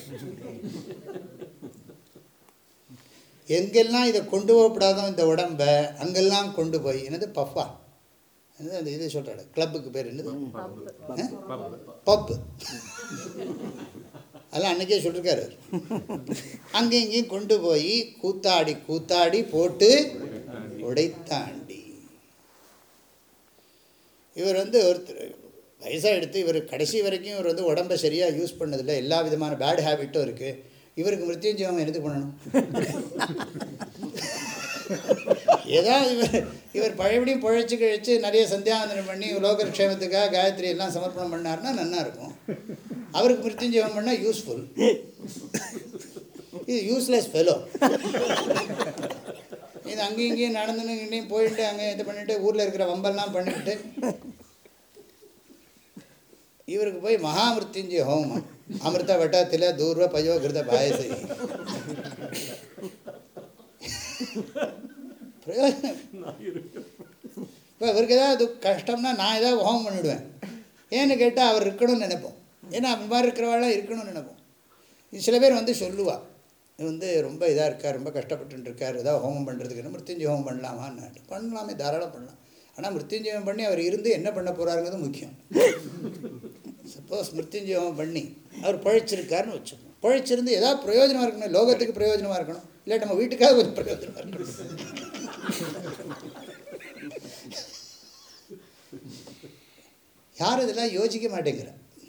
எங்கெல்லாம் இதை கொண்டு போகப்படாதோ இந்த உடம்பை அங்கெல்லாம் கொண்டு போய் என்னது பஃபா என்னது அந்த இது சொல்கிறாரு கிளப்புக்கு பேர் என்னது பப்பு அதெல்லாம் அன்றைக்கே சொல்லியிருக்காரு அங்கேயும் இங்கேயும் கொண்டு போய் கூத்தாடி கூத்தாடி போட்டு உடைத்தாண்டி இவர் வந்து ஒருத்தர் வயசாக எடுத்து இவர் கடைசி வரைக்கும் இவர் வந்து உடம்பை சரியாக யூஸ் பண்ணதில்லை எல்லா விதமான பேட் ஹேபிட்டும் இருக்குது இவருக்கு மிருத்யுஞ்சயம் எதுக்கு பண்ணணும் ஏதாவது இவர் இவர் பழையபடியும் புழைச்சி கழித்து நிறைய சந்தியாவந்தனம் பண்ணி லோக க்ஷேமத்துக்காக காயத்ரி எல்லாம் சமர்ப்பணம் பண்ணார்னா நல்லா இருக்கும் அவருக்கு மிருத்யுஞ்சயம் பண்ணால் யூஸ்ஃபுல் இது யூஸ்லெஸ் ஃபெலோ இது அங்கேயும் இங்கேயும் நடந்துன்னு இங்கேயும் போயிட்டு அங்கே இது பண்ணிட்டு ஊரில் இருக்கிற வம்பெல்லாம் பண்ணிவிட்டு இவருக்கு போய் மகாமிருத்யுஞ்சய ஹோமம் அமிர்த வட்டத்தில் தூர்வ பயோ கிருத பாயசை பிரயோஜனம் இப்போ இவருக்கு ஏதாவது கஷ்டம்னா நான் ஏதாவது ஹோமம் பண்ணிவிடுவேன் ஏன்னு கேட்டால் அவர் இருக்கணும்னு நினைப்போம் ஏன்னா அந்த மாதிரி இருக்கிறவாள்லாம் இருக்கணும்னு நினைப்போம் இது சில பேர் வந்து சொல்லுவா இது வந்து ரொம்ப இதாக இருக்கார் ரொம்ப கஷ்டப்பட்டு இருக்கார் ஏதாவது ஹோமம் பண்ணுறதுக்கு மிருத்யுஞ்சய ஹோமம் பண்ணலாமான்னு பண்ணலாமே தாராளம் பண்ணலாம் ஆனால் மிருத்யுஞ்சயம் பண்ணி அவர் இருந்து என்ன பண்ண போகிறாருங்கிறது முக்கியம் சப்போஸ் மிருத்யுஞ்சயம் பண்ணி அவர் பழைச்சிருக்காருன்னு வச்சுக்கணும் பழைச்சிருந்து ஏதாவது பிரயோஜனமாக இருக்கணும் லோகத்துக்கு பிரயோஜனமாக இருக்கணும் இல்லை நம்ம வீட்டுக்காக கொஞ்சம் பிரயோஜனமாக இருக்கணும் யாரும் இதெல்லாம் யோசிக்க மாட்டேங்கிற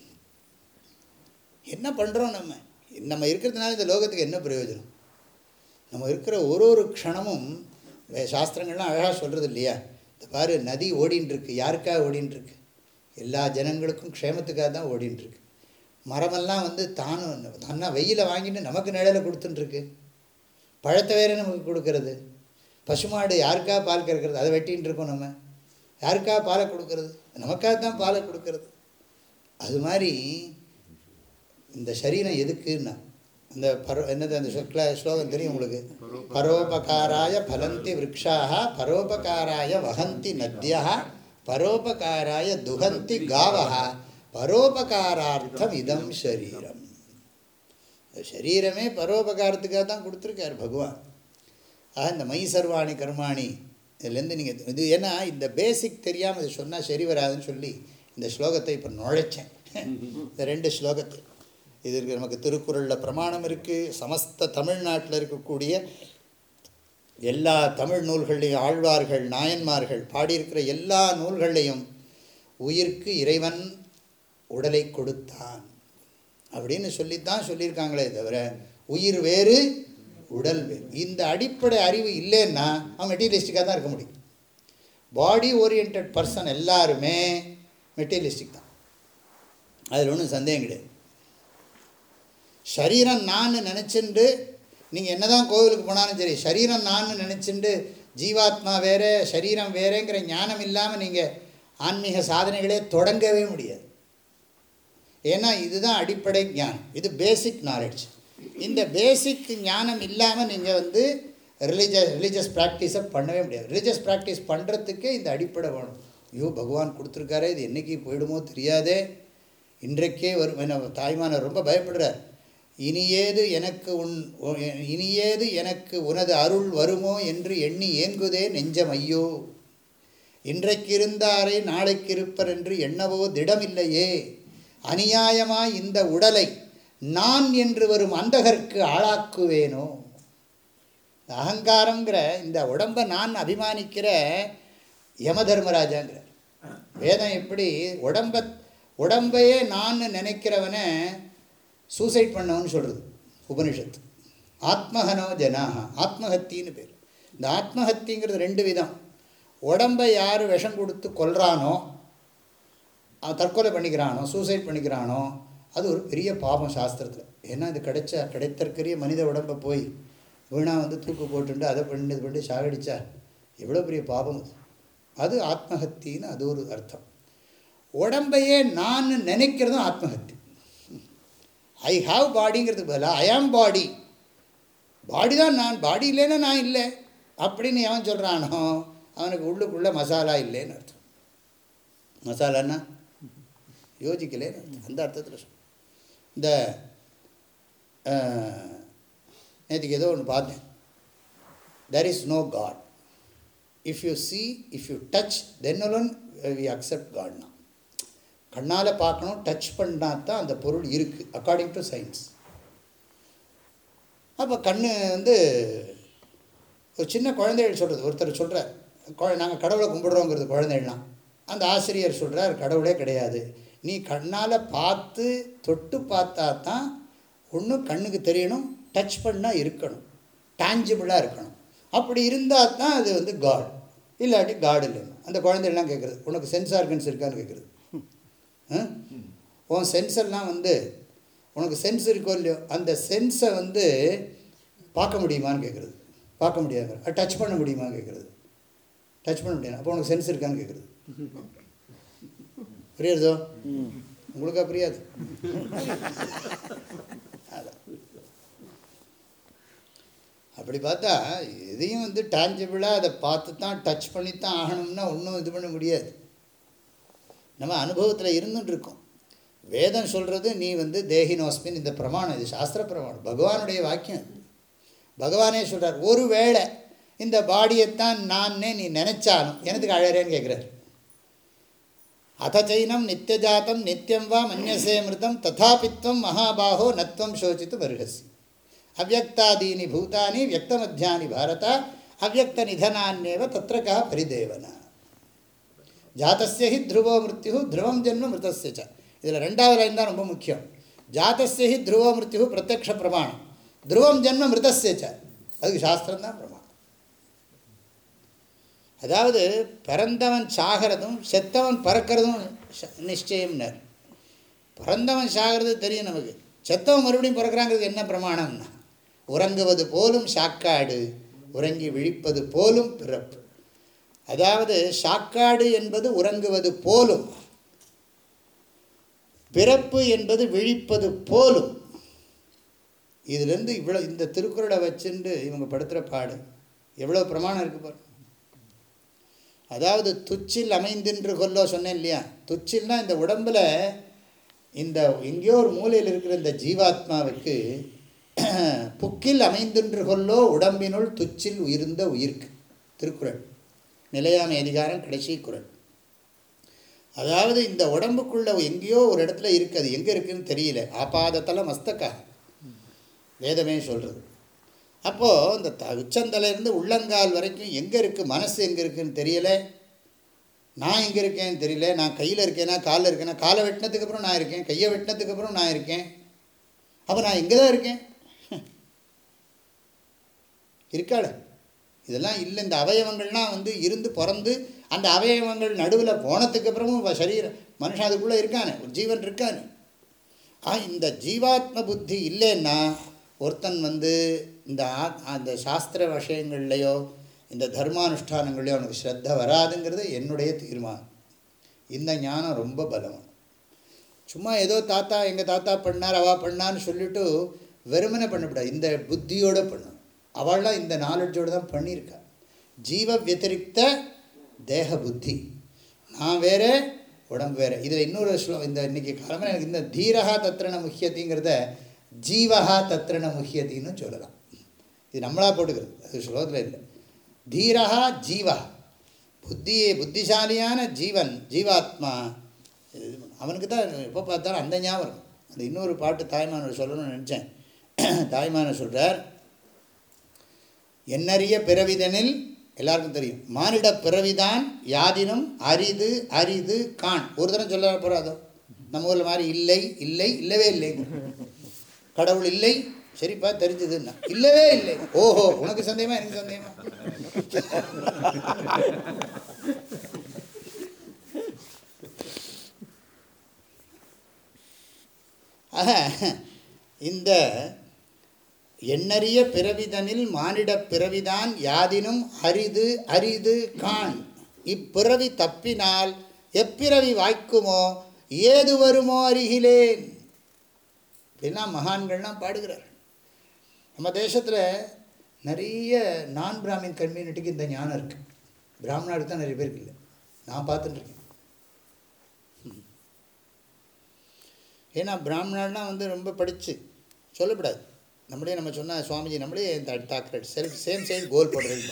என்ன பண்ணுறோம் நம்ம நம்ம இருக்கிறதுனால இந்த லோகத்துக்கு என்ன பிரயோஜனம் நம்ம இருக்கிற ஒரு ஒரு க்ஷணமும் சாஸ்திரங்கள்லாம் அழகாக சொல்கிறது இல்லையா இந்த பாரு நதி ஓடின்னு இருக்கு யாருக்காக ஓடின்னு இருக்கு எல்லா ஜனங்களுக்கும் க்ஷேமத்துக்காக தான் ஓடின்னு இருக்கு மரமெல்லாம் வந்து தானும் தன்னா வெயில வாங்கிட்டு நமக்கு நிழலை கொடுத்துட்டுருக்கு பழத்தை வேற நமக்கு கொடுக்கறது பசுமாடு யாருக்காக பால் கறக்கிறது அதை வெட்டின்னு இருக்கோம் நம்ம யாருக்காக பாலை கொடுக்கறது நமக்காக தான் பாலை கொடுக்கறது அது மாதிரி இந்த சரீரம் எதுக்குன்னா இந்த பரோ என்னது அந்த சுக்ல ஸ்லோகம் தெரியும் உங்களுக்கு பரோபகாராய பலந்தி விரக்ஷாக பரோபகாராய வகந்தி நத்தியா பரோபகாராய துகந்தி காவா பரோபகாரார்த்தம் இதம் சரீரம் இந்த சரீரமே பரோபகாரத்துக்காக தான் கொடுத்துருக்கார் பகவான் ஆக இந்த மை சர்வாணி கர்மாணி இதுலேருந்து நீங்கள் இது ஏன்னா இந்த பேசிக் தெரியாமல் இது சொன்னால் சரி வராதுன்னு சொல்லி இந்த ஸ்லோகத்தை இப்போ நுழைச்சேன் இந்த ரெண்டு ஸ்லோகத்தை இது இருக்கு நமக்கு திருக்குறளில் பிரமாணம் இருக்குது சமஸ்த தமிழ்நாட்டில் இருக்கக்கூடிய எல்லா தமிழ் நூல்களையும் ஆழ்வார்கள் நாயன்மார்கள் பாடியிருக்கிற எல்லா நூல்களையும் உயிர்க்கு இறைவன் உடலை கொடுத்தான் அப்படின்னு சொல்லித்தான் சொல்லியிருக்காங்களே தவிர உயிர் வேறு உடல் வேறு இந்த அடிப்படை அறிவு இல்லைன்னா அவன் மெட்டீரியலிஸ்டிக்காக தான் இருக்க முடியும் பாடி ஓரியன்ட் பர்சன் எல்லாருமே மெட்டீரியலிஸ்டிக் தான் அதில் ஒன்றும் சந்தேகம் கிடையாது சரீரம் நான் நினச்சிண்டு நீங்கள் என்ன தான் கோவிலுக்கு போனாலும் சரி சரீரம் நான் நினச்சிண்டு ஜீவாத்மா வேறு சரீரம் வேறேங்கிற ஞானம் இல்லாமல் நீங்கள் ஆன்மீக சாதனைகளே தொடங்கவே முடியாது ஏன்னா இதுதான் அடிப்படை ஞானம் இது பேசிக் நாலேஜ் இந்த பேசிக் ஞானம் இல்லாமல் நீங்கள் வந்து ரிலீஜியஸ் ரிலீஜியஸ் ப்ராக்டிஸை பண்ணவே முடியாது ரிலீஜியஸ் ப்ராக்டிஸ் பண்ணுறதுக்கே இந்த அடிப்படை வேணும் ஐயோ பகவான் கொடுத்துருக்காரே இது என்றைக்கு போயிடுமோ தெரியாதே இன்றைக்கே வரும் என்ன தாய்மானர் ரொம்ப பயப்படுறார் இனியேது எனக்கு உன் உ- இனியேது எனக்கு உனது அருள் வருமோ என்று எண்ணி ஏங்குதே நெஞ்சம் ஐயோ இன்றைக்கு இருந்தாரை நாளைக்கு இருப்பர் என்று எண்ணவோ திடமில்லையே அநியாயமாய் இந்த உடலை நான் என்று வரும் அந்தகர்க்கு ஆளாக்குவேனோ இந்த அகங்காரங்கிற இந்த உடம்பை நான் அபிமானிக்கிற யம தர்மராஜாங்கிற வேதம் எப்படி உடம்ப உடம்பையே நான் நினைக்கிறவனை சூசைட் பண்ணவன்னு சொல்கிறது உபனிஷத்து ஆத்மஹனோ ஜனாக ஆத்மஹத்தின்னு பேர் இந்த ஆத்மஹத்திங்கிறது ரெண்டு விதம் உடம்பை யார் விஷம் கொடுத்து கொல்றானோ அவன் தற்கொலை பண்ணிக்கிறானோ சூசைட் பண்ணிக்கிறானோ அது ஒரு பெரிய பாபம் சாஸ்திரத்தில் ஏன்னா இது கிடைச்ச கிடைத்தற்கரிய மனித உடம்பை போய் வீணாக வந்து தூக்கு போட்டுண்டு அதை பண்ணி இது பண்ணி சாகடிச்சா எவ்வளோ பெரிய பாபம் அது அது ஆத்மஹத்தின்னு அது ஒரு அர்த்தம் உடம்பையே நான் நினைக்கிறதும் ஆத்மஹத்தி ஐ ஹாவ் பாடிங்கிறதுக்கு பதிலாக ஐ ஆம் பாடி பாடி தான் நான் பாடி இல்லைன்னா நான் இல்லை அப்படின்னு எவன் சொல்கிறானோ அவனுக்கு உள்ளுக்குள்ளே மசாலா இல்லைன்னு அர்த்தம் மசாலான்னா யோசிக்கலேன்னு அர்த்தம் அந்த அர்த்தத்தில் சொல்ல இந்த நேற்றுக்கு ஏதோ ஒன்று பார்த்தேன் there is no god if you see if you touch then alone we accept காட்னா கண்ணால் பார்க்கணும் டச் பண்ணால் தான் அந்த பொருள் இருக்குது அக்கார்டிங் டு சயின்ஸ் அப்போ கண்ணு வந்து ஒரு சின்ன குழந்தைகள் சொல்கிறது ஒருத்தர் சொல்கிறார் குழ நாங்கள் கடவுளை கும்பிடுறோங்கிறது குழந்தைகள்லாம் அந்த ஆசிரியர் சொல்கிறார் கடவுளே கிடையாது நீ கண்ணால் பார்த்து தொட்டு பார்த்தா தான் ஒன்று கண்ணுக்கு தெரியணும் டச் பண்ணால் இருக்கணும் டான்ஜிபிளாக இருக்கணும் அப்படி இருந்தால் தான் அது வந்து காட் இல்லாட்டி காட் இல்லைன்னு அந்த குழந்தைகள்லாம் கேட்குறது உனக்கு சென்ஸ் ஆர்கன்ஸ் இருக்கான்னு கேட்குறது ஆ? உன் சென்ஸெல்லாம் வந்து உனக்கு சென்ஸ் இருக்கோ இல்லையோ அந்த சென்ஸை வந்து பார்க்க முடியுமான்னு கேட்குறது பார்க்க முடியாது டச் பண்ண முடியுமா கேட்குறது டச் பண்ண முடியாது அப்போ உனக்கு சென்ஸ் இருக்கான்னு கேட்குறது புரியுறதோ உங்களுக்கா புரியாது அதான் அப்படி பார்த்தா எதையும் வந்து டான்ஜிபிளாக அதை பார்த்து தான் டச் பண்ணி தான் ஆகணும்னா ஒன்றும் இது பண்ண முடியாது நம்ம அனுபவத்தில் இருந்துட்டு இருக்கோம் வேதம் சொல்கிறது நீ வந்து தேகினோஸ்மின் இந்த பிரமாணம் இது சாஸ்திர பிரமாணம் பகவானுடைய வாக்கியம் இது. பகவானே சொல்கிறார் ஒருவேளை இந்த பாடியைத்தான் நானே நீ நினைச்சாலும் எனக்கு அழறேன்னு கேட்குறாரு அதச்சைனம் நித்தியஜாத்தம் நித்தியம் வா மன்யசே மிருதம் ததாபித்வம் மகாபாகோ நத்வம் சோசித்து வருகசி அவ்வக்தாதீனி பூதானி வியக்தமத்தியானி பாரத அவ்வக்த நிதனான்யேவ தத்திர கா பரிதேவன ஜாத்தஸ்ய ஹி த்ருவோ மிருத்யு த்ருவம் ஜென்ம மிருதஸ்ய ச இதில் ரெண்டாவது லைன் தான் ரொம்ப முக்கியம் ஜாத்தஸ்ய ஹி த்ருவோ மிருத்யு பிரத்யக்ஷ பிரமாணம் த்ருவம் ஜென்ம மிருதஸ்ய ச அதுக்கு சாஸ்திரம் தான் பிரமாணம் அதாவது பிறந்தவன் சாகிறதும் செத்தவன் பறக்கிறதும் ச- நிச்சயம்னர் பிறந்தவன் சாகிறது தெரியும் நமக்கு செத்தவன் மறுபடியும் பிறக்கிறாங்கிறது என்ன பிரமாணம்னா உறங்குவது போலும் சாக்காடு உறங்கி விழிப்பது போலும் பிறப்பு அதாவது சாக்காடு என்பது உறங்குவது போலும் பிறப்பு என்பது விழிப்பது போலும் இதிலிருந்து இவ்வளோ இந்த திருக்குறளை வச்சுண்டு இவங்க படுத்துகிற பாடு எவ்வளோ பிரமாணம் இருக்கு பாரு அதாவது துச்சில் அமைந்தின்று கொல்லோ சொன்னேன் இல்லையா துச்சில்னா இந்த உடம்புல இந்த எங்கேயோ ஒரு மூலையில் இருக்கிற இந்த ஜீவாத்மாவுக்கு புக்கில் அமைந்தின்று கொல்லோ உடம்பினுள் துச்சில் உயிர்ந்த உயிர்க்கு திருக்குறள் நிலையான அதிகாரம் கடைசி குறள் அதாவது இந்த உடம்புக்குள்ள எங்கேயோ ஒரு இடத்துல இருக்குது அது எங்கே இருக்குதுன்னு தெரியல ஆபாதத்தில் மஸ்தக்கா வேதமே சொல்கிறது அப்போது இந்த த உச்சந்தலையிலேருந்து உள்ளங்கால் வரைக்கும் எங்கே இருக்குது மனசு எங்கே இருக்குதுன்னு தெரியல நான் எங்கே இருக்கேன்னு தெரியல நான் கையில் இருக்கேனா காலில் இருக்கேனா காலை வெட்டினதுக்கு அப்புறம் நான் இருக்கேன் கையை வெட்டினதுக்கு அப்புறம் நான் இருக்கேன் அப்போ நான் எங்கே தான் இருக்கேன் இருக்காள இதெல்லாம் இல்லை இந்த அவயவங்கள்லாம் வந்து இருந்து பிறந்து அந்த அவயவங்கள் நடுவில் போனதுக்கு அப்புறமும் சரீரம் மனுஷன் அதுக்குள்ளே இருக்கானே ஒரு ஜீவன் இருக்கானே ஆ இந்த ஜீவாத்ம புத்தி இல்லைன்னா ஒருத்தன் வந்து இந்த அந்த சாஸ்திர விஷயங்கள்லையோ இந்த தர்மானுஷ்டானங்கள்லையோ அவனுக்கு ஸ்ரத்த வராதுங்கிறது என்னுடைய தீர்மானம் இந்த ஞானம் ரொம்ப பலம் சும்மா ஏதோ தாத்தா எங்கள் தாத்தா பண்ணார் அவா பண்ணான்னு சொல்லிவிட்டு வெறுமனை பண்ணக்கூடாது இந்த புத்தியோடு பண்ணணும் அவள்லாம் இந்த நாலெட்ஜோடு தான் பண்ணியிருக்கா ஜீவ வத்திரிக்த தேக புத்தி நான் வேறு உடம்பு வேறு இதில் இன்னொரு ஸ்லோ இந்த இன்றைக்கி காலமாக எனக்கு இந்த தீரகா தத்திரண முக்கியத்திங்கிறத ஜீவகா தத்திரண முக்கியத்தின்னு சொல்லலாம் இது நம்மளாக போட்டுக்கிறது அது ஸ்லோகத்தில் இல்லை தீரகா ஜீவா புத்தி புத்திசாலியான ஜீவன் ஜீவாத்மா அவனுக்கு தான் எப்போ பார்த்தாலும் அந்த ஞாபகம் அந்த இன்னொரு பாட்டு தாய்மானவர் சொல்லணும்னு நினச்சேன் தாய்மானவர் சொல்கிறார் என்னறிய பிறவிதனில் எல்லாருக்கும் தெரியும் மானிட பிறவிதான் யாதினும் அரிது அரிது கான் ஒரு தரம் சொல்ல போகிறாதோ நம்ம ஊரில் மாதிரி இல்லை இல்லை இல்லவே இல்லை கடவுள் இல்லை சரிப்பா தெரிஞ்சதுன்னா இல்லவே இல்லை ஓஹோ உனக்கு சந்தேகமா எனக்கு சந்தேகமா ஆக இந்த எண்ணறிய பிறவிதனில் மானிடப் பிறவிதான் யாதினும் அரிது அரிது கான் இப்பிறவி தப்பினால் எப்பிறவி வாய்க்குமோ ஏது வருமோ அருகிலேன் அப்படின்னா மகான்கள்லாம் பாடுகிறார் நம்ம தேசத்தில் நிறைய நான் பிராமின் கம்யூனிட்டிக்கு இந்த ஞானம் இருக்குது பிராமணாருக்கு தான் நிறைய பேருக்கு இல்லை நான் பார்த்துட்டுருக்கேன் ஏன்னா பிராமணாலாம் வந்து ரொம்ப படித்து சொல்லப்படாது நம்மளே நம்ம சொன்னால் சுவாமிஜி நம்மளே இந்த தாக்குறது செல்ஃப் சேம் சைடு கோல் போடுறது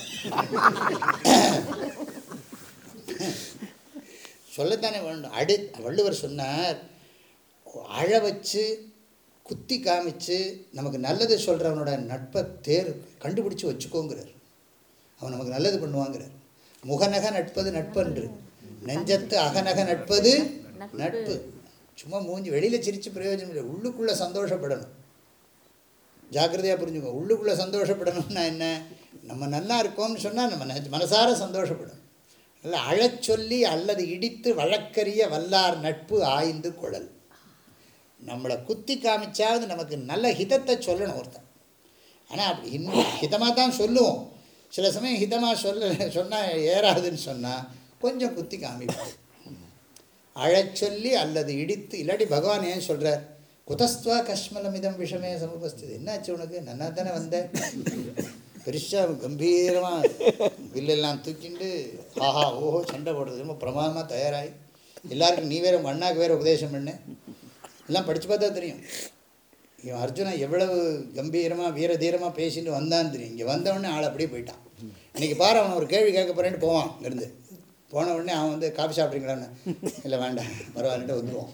சொல்லத்தானே வேண்டும் அடி வள்ளுவர் சொன்னார் அழ வச்சு குத்தி காமிச்சு நமக்கு நல்லது சொல்கிறவனோட நட்பை தேர் கண்டுபிடிச்சி வச்சுக்கோங்கிறார் அவன் நமக்கு நல்லது பண்ணுவாங்கிறார் முகநக நட்பது நட்பன்று நெஞ்சத்து அகநக நட்பது நட்பு சும்மா மூஞ்சி வெளியில் சிரித்து பிரயோஜனம் இல்லை உள்ளுக்குள்ளே சந்தோஷப்படணும் ஜாக்கிரதையாக புரிஞ்சுக்கோ உள்ளுக்குள்ளே சந்தோஷப்படணும்னா என்ன நம்ம நல்லா இருக்கோம்னு சொன்னால் நம்ம மனசார சந்தோஷப்படணும் நல்லா அழச்சொல்லி அல்லது இடித்து வழக்கறிய வல்லார் நட்பு ஆய்ந்து குழல் நம்மளை குத்தி காமிச்சாவது நமக்கு நல்ல ஹிதத்தை சொல்லணும் ஒருத்தன் ஆனால் அப்படி இன்னும் ஹிதமாக தான் சொல்லுவோம் சில சமயம் ஹிதமாக சொல்ல சொன்னால் ஏறாதுன்னு சொன்னால் கொஞ்சம் குத்தி காமிப்போம் அழச்சொல்லி அல்லது இடித்து இல்லாட்டி பகவான் ஏன் சொல்கிறார் குதஸ்துவா கஷ்மலமிதம் விஷமே சமபஸ்து என்னாச்சு உனக்கு நன்னா தானே வந்தேன் பெருசாக கம்பீரமாக வில்லெல்லாம் தூக்கிண்டு ஆஹா ஓஹோ சண்டை போடுறது ரொம்ப பிரமாதமாக தயாராகி எல்லாருக்கும் நீ வேறு அண்ணாக்கு வேறு உபதேசம் பண்ணு எல்லாம் படித்து பார்த்தா தெரியும் இவன் அர்ஜுனன் எவ்வளவு கம்பீரமாக வீர தீரமாக பேசிட்டு வந்தான்னு தெரியும் இங்கே வந்தவொடனே ஆள் அப்படியே போயிட்டான் இன்றைக்கி பாரு அவன் ஒரு கேள்வி கேட்க போகிறேன்ட்டு போவான் இங்கேருந்து போன உடனே அவன் வந்து காஃபி சாப்பிட்றீங்களான்னு இல்லை வேண்டாம் பரவாயில்லட்டு வந்துடுவான்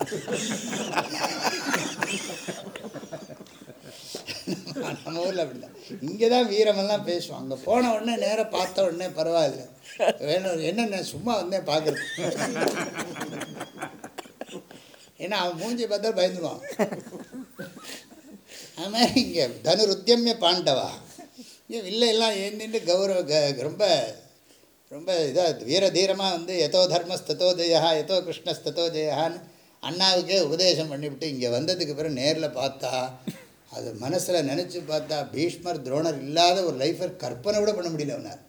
நம்ம ஊரில் அப்படி தான் இங்கே தான் வீரமெல்லாம் பேசுவோம் அங்கே போன உடனே நேராக பார்த்த உடனே பரவாயில்ல வேணும் என்னென்ன சும்மா வந்தேன் பார்க்குறது ஏன்னா அவன் மூஞ்சி பார்த்தா பயந்துடுவான் ஆமாம் இங்கே தனுருத்தியமிய பாண்டவா இங்கே வில்லையெல்லாம் ஏந்திட்டு கௌரவ க ரொம்ப ரொம்ப இதாக வீர தீரமாக வந்து எதோ தர்மஸ்தோ ஜெயா எதோ கிருஷ்ணஸ்தோ ஜெயான்னு அண்ணாவுக்கே உபதேசம் பண்ணிவிட்டு இங்கே வந்ததுக்கு பிறகு நேரில் பார்த்தா அது மனசில் நினச்சி பார்த்தா பீஷ்மர் துரோணர் இல்லாத ஒரு லைஃபை கற்பனை கூட பண்ண முடியல அவனார்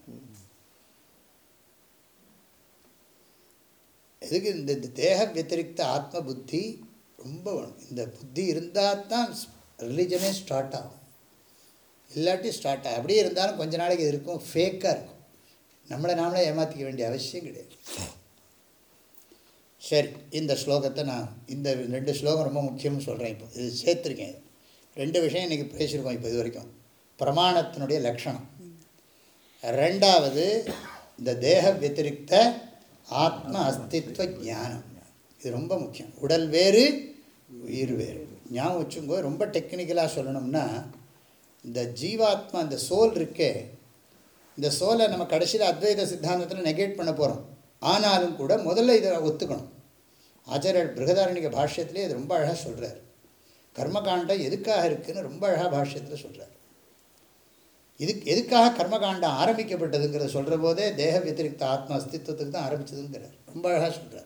எதுக்கு இந்த தேக வத்திரிக்த ஆத்ம புத்தி ரொம்ப வேணும் இந்த புத்தி இருந்தால் தான் ரிலீஜனே ஸ்டார்ட் ஆகும் இல்லாட்டி ஸ்டார்ட் ஆகும் அப்படியே இருந்தாலும் கொஞ்ச நாளைக்கு இருக்கும் ஃபேக்காக இருக்கும் நம்மளை நாமளே ஏமாற்றிக்க வேண்டிய அவசியம் கிடையாது சரி இந்த ஸ்லோகத்தை நான் இந்த ரெண்டு ஸ்லோகம் ரொம்ப முக்கியம்னு சொல்கிறேன் இப்போ இது சேர்த்துருக்கேன் ரெண்டு விஷயம் இன்றைக்கி பேசியிருக்கோம் இப்போ இது வரைக்கும் பிரமாணத்தினுடைய லக்ஷணம் ரெண்டாவது இந்த தேக வத்திரிக்த ஆத்ம அஸ்தித்வ ஜானம் இது ரொம்ப முக்கியம் உடல் வேறு உயிர் வேறு ஞாபகம் வச்சுங்கோ ரொம்ப டெக்னிக்கலாக சொல்லணும்னா இந்த ஜீவாத்மா இந்த சோல் இருக்கே இந்த சோலை நம்ம கடைசியில் அத்வைத சித்தாந்தத்தில் நெகேட் பண்ண போகிறோம் ஆனாலும் கூட முதல்ல இதை ஒத்துக்கணும் ஆச்சாரியர் பிருகதாரணிக பாஷ்யத்திலே இது ரொம்ப அழகாக சொல்கிறார் கர்மகாண்டம் எதுக்காக இருக்குன்னு ரொம்ப அழகாக பாஷ்யத்தில் சொல்கிறார் இதுக்கு எதுக்காக கர்மகாண்டம் ஆரம்பிக்கப்பட்டதுங்கிறத சொல்கிற போதே தேக வத்திரிக்த ஆத்மா அஸ்தித்வத்துக்கு தான் ஆரம்பிச்சதுங்கிறார் ரொம்ப அழகாக சொல்கிறார்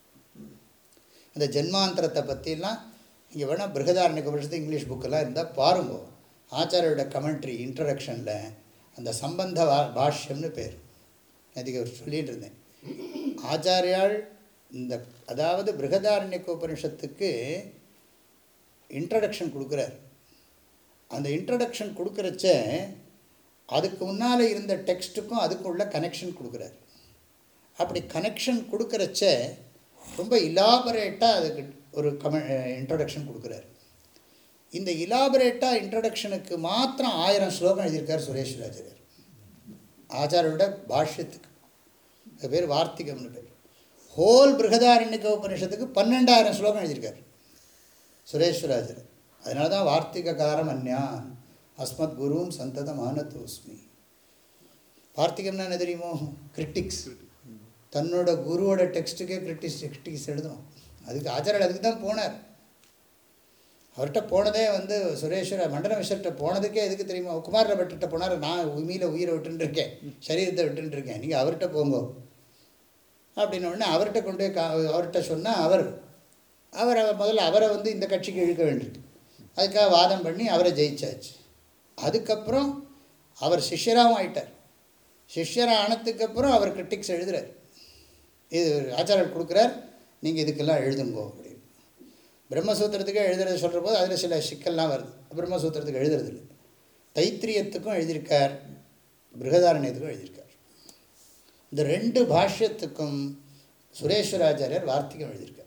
அந்த ஜென்மாந்திரத்தை பற்றிலாம் இங்கே வேணால் பிருகதாரணிக வருஷத்து இங்கிலீஷ் புக்கெல்லாம் இருந்தால் பாருங்க ஆச்சாரியோட கமெண்ட்ரி இன்ட்ரடக்ஷனில் அந்த சம்பந்த வா பாஷ்யம்னு பேர் அதுக்கு சொல்லிட்டு இருந்தேன் ஆச்சாரியால் இந்த அதாவது பிருகதாரண்யக்க உபனிஷத்துக்கு இன்ட்ரடக்ஷன் கொடுக்குறார் அந்த இன்ட்ரடக்ஷன் கொடுக்குறச்ச அதுக்கு முன்னால் இருந்த டெக்ஸ்ட்டுக்கும் அதுக்கும் உள்ள கனெக்ஷன் கொடுக்குறாரு அப்படி கனெக்ஷன் கொடுக்குறச்ச ரொம்ப இலாபரேட்டாக அதுக்கு ஒரு கம இன்ட்ரடக்ஷன் கொடுக்குறாரு இந்த இலாபரேட்டாக இன்ட்ரடக்ஷனுக்கு மாத்திரம் ஆயிரம் ஸ்லோகம் எழுதியிருக்கார் சுரேஷ்வராச்சாரியர் ஆச்சாரியோட பாஷ்யத்துக்கு அது பேர் வார்த்திகம்னு பேர் ஹோல் பிருகதாரண்யக உபனிஷத்துக்கு பன்னெண்டாயிரம் ஸ்லோகம் எழுதியிருக்கார் சுரேஸ்வராஜர் அதனால தான் வார்த்திகாரம் அந்யான் அஸ்மத் குருவும் சந்ததம் ஆனத்தோஸ்மி வார்த்திகம்னா என்ன தெரியுமோ கிரிட்டிக்ஸ் தன்னோட குருவோட டெக்ஸ்ட்டுக்கே கிரிட்டிக்ஸ் கிரிட்டிக்ஸ் எழுதணும் அதுக்கு ஆச்சாரியர் அதுக்கு தான் போனார் அவர்கிட்ட போனதே வந்து சுரேஸ்வர மண்டல மிஸ்டர்கிட்ட போனதுக்கே எதுக்கு தெரியுமா குமார பட்டுகிட்ட போனார் நான் உண்மையில் உயிரை விட்டுன்னு இருக்கேன் சரீரத்தை விட்டுன்னு இருக்கேன் நீங்கள் அவர்கிட்ட போங்க அப்படின்ன உடனே அவர்கிட்ட கொண்டு போய் கா அவர்கிட்ட சொன்னால் அவர் அவர் அவர் முதல்ல அவரை வந்து இந்த கட்சிக்கு இழுக்க வேண்டியது அதுக்காக வாதம் பண்ணி அவரை ஜெயிச்சாச்சு அதுக்கப்புறம் அவர் சிஷ்யராகவும் ஆயிட்டார் சிஷ்யராக ஆனதுக்கப்புறம் அவர் கிரிட்டிக்ஸ் எழுதுறார் இது ஆச்சாரியர் கொடுக்குறார் நீங்கள் இதுக்கெல்லாம் எழுதுங்கோ அப்படின்னு பிரம்மசூத்திரத்துக்கு எழுதுறது சொல்கிற போது அதில் சில சிக்கல்லாம் வருது பிரம்மசூத்திரத்துக்கு எழுதுறது இல்லை தைத்திரியத்துக்கும் எழுதியிருக்கார் பிருகதாரண்யத்துக்கும் எழுதியிருக்கார் இந்த ரெண்டு பாஷ்யத்துக்கும் சுரேஸ்வராச்சாரியர் வார்த்திகம் எழுதியிருக்கார்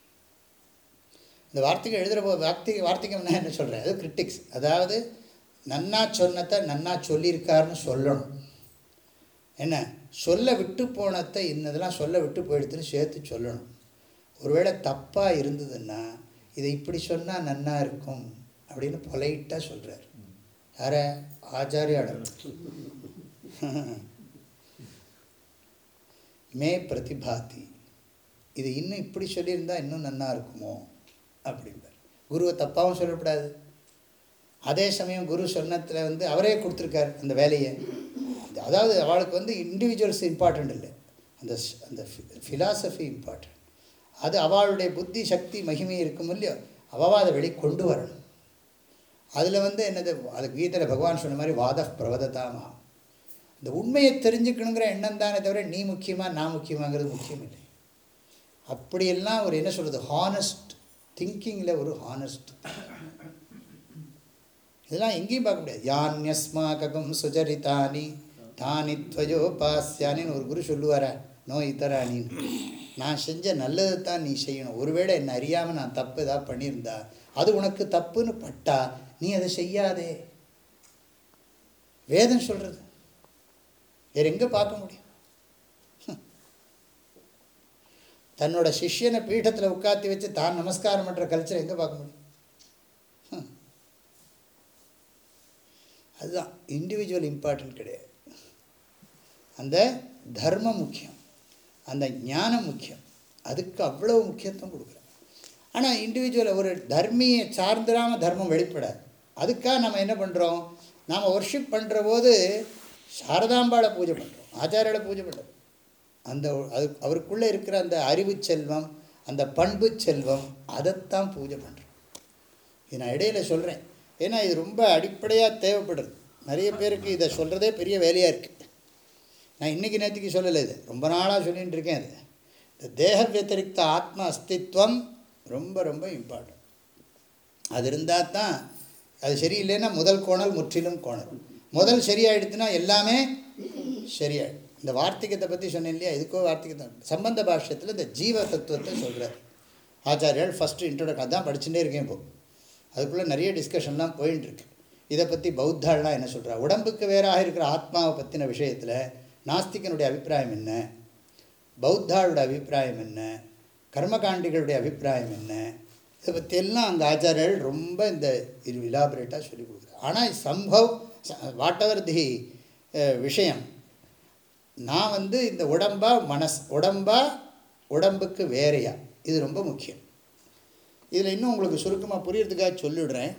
இந்த வார்த்தைகள் எழுதுகிற போது வார்த்திகை வார்த்திகம்னா என்ன சொல்கிறேன் அது கிரிட்டிக்ஸ் அதாவது நன்னா சொன்னதை நன்னா சொல்லியிருக்காருன்னு சொல்லணும் என்ன சொல்ல விட்டு போனதை இன்னதெல்லாம் சொல்ல விட்டு போயிடுத்துன்னு சேர்த்து சொல்லணும் ஒருவேளை தப்பாக இருந்ததுன்னா இதை இப்படி சொன்னால் நன்னா இருக்கும் அப்படின்னு பொலைட்டாக சொல்கிறார் யார ஆச்சாரியாடம் மே பிரதிபாதி இது இன்னும் இப்படி சொல்லியிருந்தா இன்னும் நன்னா இருக்குமோ அப்படிம்பார் குருவை தப்பாகவும் சொல்லக்கூடாது அதே சமயம் குரு சொன்னத்தில் வந்து அவரே கொடுத்துருக்கார் அந்த வேலையை அதாவது அவளுக்கு வந்து இண்டிவிஜுவல்ஸ் இம்பார்ட்டண்ட் இல்லை அந்த ஸ்- அந்த ஃபிலாசபி இம்பார்ட்டண்ட் அது அவளுடைய புத்தி சக்தி மகிமை இருக்கும் இல்லையோ அவள் அதை வெளி கொண்டு வரணும் அதில் வந்து என்னது அது கீதையில் பகவான் சொன்ன மாதிரி வாத பிரவததாமா இந்த உண்மையை தெரிஞ்சுக்கணுங்கிற எண்ணம் தானே தவிர நீ முக்கியமா நான் முக்கியமாங்கிறது முக்கியம் இல்லை அப்படியெல்லாம் ஒரு என்ன சொல்கிறது ஹானஸ்ட் திங்கிங்கில் ஒரு ஹானஸ்ட் இதெல்லாம் எங்கேயும் பார்க்க முடியாது யான்யஸ்மாகம் சுஜரிதானி தானி துவயோபாஸ்யானின்னு ஒரு குரு சொல்லுவாரா நோ இத்தராணின்னு நான் செஞ்ச நல்லது தான் நீ செய்யணும் ஒருவேளை என்னை அறியாமல் நான் தப்பு ஏதாவது பண்ணியிருந்தா அது உனக்கு தப்புன்னு பட்டா நீ அதை செய்யாதே வேதம் சொல்கிறது வேற எங்கே பார்க்க முடியும் தன்னோட சிஷ்யனை பீഠத்தில் உட்காத்தி வச்சு தான் நமஸ்காரம் பண்ணுற கல்ச்சர் எங்கே பார்க்க முடியும் ஹம். அதுதான் இண்டிவிஜுவல் இம்பார்ட்டன்ட் கிடையாது அந்த தர்மம் முக்கியம் அந்த ஞானம் முக்கியம் அதுக்கு அவ்வளவு முக்கியத்துவம் கொடுக்குறேன் ஆனால் இண்டிவிஜுவல் ஒரு தர்மியை சார்ந்திராமல் தர்மம் வெளிப்படாது அதுக்காக நம்ம என்ன பண்ணுறோம் நாம் ஒர்ஷிப் பண்ணுற போது சாரதாம்பாளை பூஜை பண்ணுறோம் ஆச்சாரியால பூஜை பண்ணுறோம் அந்த அது அவருக்குள்ளே இருக்கிற அந்த அறிவு செல்வம் அந்த பண்பு செல்வம் அதைத்தான் பூஜை பண்ணுறோம் இது நான் இடையில சொல்கிறேன் ஏன்னா இது ரொம்ப அடிப்படையாக தேவைப்படுறது நிறைய பேருக்கு இதை சொல்கிறதே பெரிய வேலையாக இருக்குது நான் இன்றைக்கி நேற்றுக்கு சொல்லலை இது ரொம்ப நாளாக சொல்லிகிட்டு இருக்கேன் இது இந்த தேக வியத்திரிக்த ஆத்ம அஸ்தித்வம் ரொம்ப ரொம்ப இம்பார்ட்டன்ட் அது இருந்தால் தான் அது சரியில்லைன்னா முதல் கோணல் முற்றிலும் கோணல் முதல் சரியாயிடுச்சுன்னா எல்லாமே சரியாயிடும் இந்த வார்த்திகத்தை பற்றி சொன்னேன் இல்லையா இதுக்கோ வார்த்திகத்தை சம்பந்த பாஷ்யத்தில் இந்த ஜீவ தத்துவத்தை சொல்கிறார் ஆச்சாரியால் ஃபஸ்ட்டு இன்ட்ரோடக்ட் அதான் படிச்சுட்டே இருக்கேன் இப்போ அதுக்குள்ளே நிறைய டிஸ்கஷன்லாம் போயின்னு இருக்கு இதை பற்றி பௌத்தாள்லாம் என்ன சொல்கிறா உடம்புக்கு வேறாக இருக்கிற ஆத்மாவை பற்றின விஷயத்தில் நாஸ்திகனுடைய அபிப்பிராயம் என்ன பௌத்தாளோட அபிப்பிராயம் என்ன கர்மகாண்டிகளுடைய அபிப்பிராயம் என்ன இதை பற்றியெல்லாம் அந்த ஆச்சாரியர்கள் ரொம்ப இந்த இது இலாபரேட்டாக சொல்லி கொடுக்குறாரு ஆனால் சம்பவ் வாட் எவர் தி விஷயம் நான் வந்து இந்த உடம்பா மனஸ் உடம்பா உடம்புக்கு வேறையா இது ரொம்ப முக்கியம் இதில் இன்னும் உங்களுக்கு சுருக்கமாக புரியறதுக்காக சொல்லிடுறேன்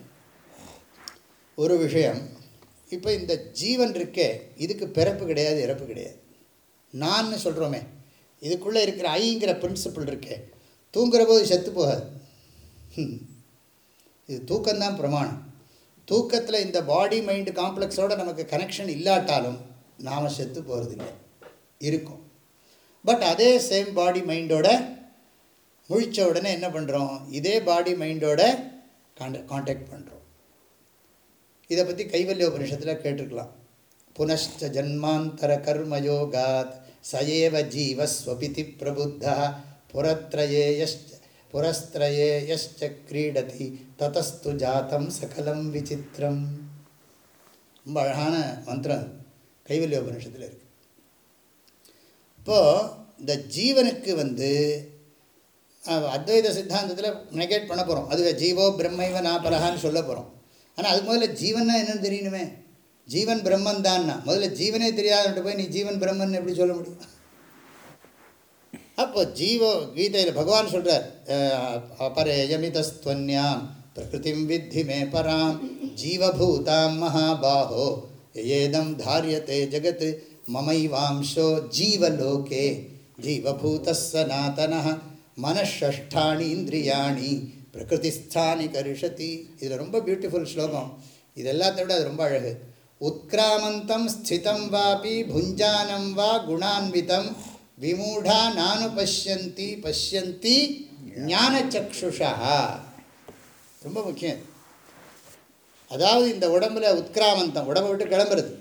ஒரு விஷயம் இப்போ இந்த ஜீவன் இருக்கே இதுக்கு பிறப்பு கிடையாது இறப்பு கிடையாது நான்னு சொல்கிறோமே இதுக்குள்ளே இருக்கிற ஐங்கிற பிரின்சிபிள் இருக்கே தூங்குற போது செத்து போகாது ஹம். இது தூக்கம்தான் பிரமாணம் தூக்கத்தில் இந்த பாடி மைண்டு காம்ப்ளெக்ஸோடு நமக்கு கனெக்ஷன் இல்லாட்டாலும் நாம் செத்து போகிறதில்லை இருக்கும் பட் அதே சேம் பாடி மைண்டோட முழிச்ச உடனே என்ன பண்ணுறோம் இதே பாடி மைண்டோட கான்ட காண்டாக்ட் பண்ணுறோம் இதை பற்றி கைவல்ய உபனிஷத்தில் கேட்டிருக்கலாம் புனஷ்ட ஜன்மாந்தர கர்மயோகாத் சயேவ ஜீவஸ்வபிதி பிரபுத்தா புறத்ரயேயஷ்ட புரஸ்திரயேயஷ்ட கிரீடதி ததஸ்து ஜாத்தம் சகலம் விசித்திரம் ரொம்ப அழகான மந்திரம் அது. கைவல்ய உபனிஷத்தில் இருக்கு இப்போது இந்த ஜீவனுக்கு வந்து அஹ், அத்வைத சித்தாந்தத்தில் நெகேட் பண்ண போகிறோம் அதுவே ஜீவோ பிரம்மைவ நாபலகான்னு சொல்ல போகிறோம் ஆனால் அதுக்கு முதல்ல ஜீவன்னா என்னன்னு தெரியணுமே ஜீவன் பிரம்மன் தான்னா முதல்ல ஜீவனே தெரியாதவன்ட்டு போய் நீ ஜீவன் பிரம்மன் எப்படி சொல்ல முடியும் அப்போ ஜீவோ கீதையில் பகவான் சொல்கிறார் அபரேயமிதஸ்துவன்யாம் பிரகிருதிம் வித்தி மே பராம் ஜீவபூதாம் மகாபாஹோ ஏதம் தாரியத்தை ஜகத் மமைவாம்சோ ஜீவலோகே ஜீவபூத சனாதன மனஷஷ்டானி இந்திரியாணி பிரகிருதிஸ்தானி கரிஷதி இதில் ரொம்ப பியூட்டிஃபுல் ஸ்லோகம் இது எல்லாத்தை விட அது ரொம்ப அழகு உத்கிராமந்தம் ஸ்திதம் வாபி புஞ்சானம் வா குணான்விதம் விமூடா நானு பஷ்யந்தி பஷ்யந்தி ஞானச்சக்ஷுஷா ரொம்ப முக்கியம் இது. அதாவது இந்த உடம்புல உத்கிராமந்தம் உடம்பை விட்டு கிளம்புறது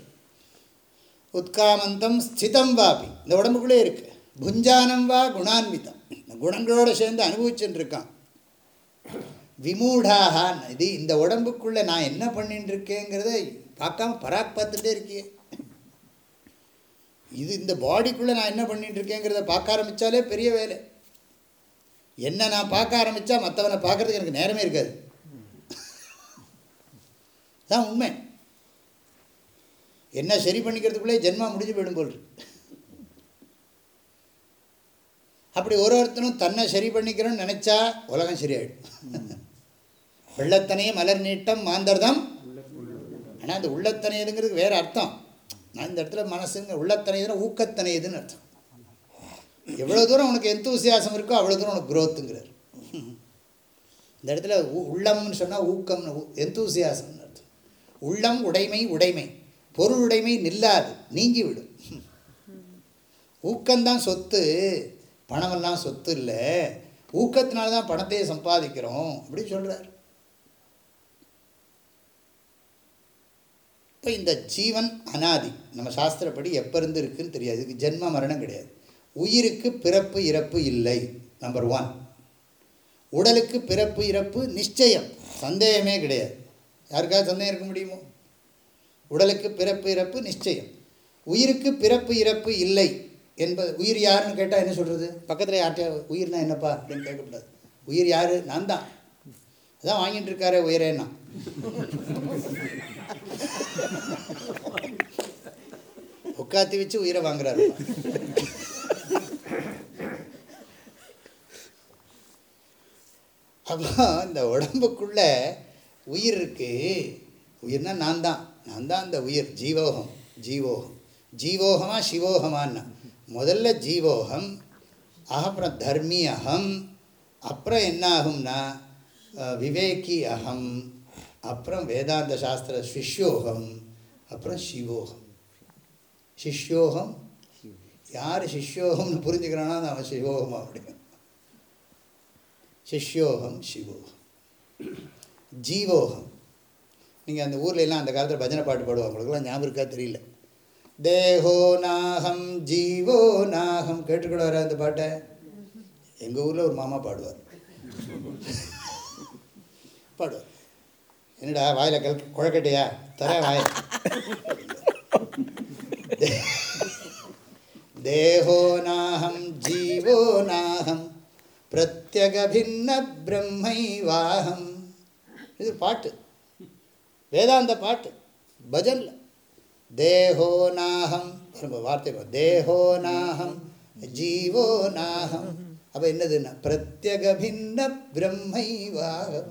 உத்காமந்தம் ஸ்திதம் வாபி இந்த உடம்புக்குள்ளே இருக்கு புஞ்சானம் வா குணான்விதம் இந்த குணங்களோடு சேர்ந்து அனுபவிச்சுட்டு இருக்கான் விமூடாக இது இந்த உடம்புக்குள்ளே நான் என்ன பண்ணிட்டு இருக்கேங்கிறத பார்க்காம பராக் பார்த்துட்டே இருக்கியே இது இந்த பாடிக்குள்ளே நான் என்ன பண்ணிட்டு இருக்கேங்கிறத பார்க்க ஆரம்பித்தாலே பெரிய வேலை என்ன நான் பார்க்க ஆரம்பித்தா மற்றவனை பார்க்கறதுக்கு எனக்கு நேரமே இருக்காது தான் உண்மை என்ன சரி பண்ணிக்கிறதுக்குள்ளே ஜென்மா முடிஞ்சு போயிடும் போல் இருக்கு. அப்படி ஒரு ஒருத்தனும் தன்னை சரி பண்ணிக்கிறோன்னு நினச்சா உலகம் சரியாயிடும் வெள்ளத்தனையே மலர் நீட்டம் மாந்தர்தம் ஆனால் அந்த உள்ளத்தனையதுங்கிறது வேறு அர்த்தம் நான் இந்த இடத்துல மனசுங்க உள்ளத்தனையதுன்னா ஊக்கத்தனையதுன்னு அர்த்தம் எவ்வளோ தூரம் உனக்கு எந்தூசியாசம் இருக்கோ அவ்வளோ தூரம் உனக்கு growthங்கிறார் இந்த இடத்துல உ- உள்ளம்னு சொன்னால் ஊக்கம்னு எந்தூசியாசம்னு அர்த்தம் உள்ளம் உடைமை உடைமை பொருள் உடைமை நில்லாது நீங்கிவிடும் ஊக்கம்தான் சொத்து பணமெல்லாம் சொத்து இல்லை ஊக்கத்தினால தான் பணத்தையே சம்பாதிக்கிறோம் அப்படி சொல்கிறார் இப்போ இந்த ஜீவன் அனாதி நம்ம சாஸ்திரப்படி எப்போ இருந்து இருக்குன்னு தெரியாது இதுக்கு ஜென்ம மரணம் கிடையாது உயிருக்கு பிறப்பு இறப்பு இல்லை நம்பர் ஒன் உடலுக்கு பிறப்பு இறப்பு நிச்சயம் சந்தேகமே கிடையாது யாருக்காவது சந்தேகம் இருக்க முடியுமோ உடலுக்கு பிறப்பு இறப்பு நிச்சயம் உயிருக்கு பிறப்பு இறப்பு இல்லை என்பது உயிர் யாருன்னு கேட்டால் என்ன சொல்கிறது பக்கத்தில் யார்கிட்ட உயிர்னா என்னப்பா அப்படின்னு கேட்கக்கூடாது உயிர் யார் நான் தான் அதான் வாங்கிட்டு இருக்காரே உயிரேன்னா உட்காத்தி வச்சு உயிரை வாங்குறாரு அப்போ இந்த உடம்புக்குள்ள உயிர் இருக்கு உயிர்னா நான் தான் நான் தான் அந்த உயிர் ஜீவோகம் ஜீவோகம் ஜீவோகமா சிவோகமான்னா முதல்ல ஜீவோகம் அப்புறம் தர்மி அகம் அப்புறம் என்ன ஆகும்னா அஹ், விவேகி அகம் அப்புறம் வேதாந்த சாஸ்திர சிஷ்யோகம் அப்புறம் சிவோகம் சிஷ்யோகம் யார் சிஷ்யோகம்னு புரிஞ்சுக்கிறானோ அது அவன் சிவோகம் அப்படியும் சிஷ்யோகம் சிவோகம் ஜீவோகம் நீங்கள் அந்த ஊர்ல எல்லாம் அந்த காலத்தில் பஜனை பாட்டு பாடுவாங்க உங்களுக்குலாம் ஞாபகம் இருக்கா தெரியல தேஹோ நாகம் ஜீவோ நாகம் கேட்டுக்கூட வர அந்த பாட்டை எங்கள் ஊரில் ஒரு மாமா பாடுவார் பாடுவார் என்னடா வாயில் கல் குழக்கட்டையா தர வாய் தேஹோ நாகம் ஜீவோ நாகம் பிரத்யகபின்ன பிரம்மைவாகம் இது பாட்டு வேதாந்த பாட்டு பஜன்ல தேஹோ நாகம் பாருங்க வார்த்தை பாரு. தேஹோ நாகம் ஜீவோ நாகம் அப்போ என்னதுன்னா பிரத்யகபின்ன பிரம்மைவாகம்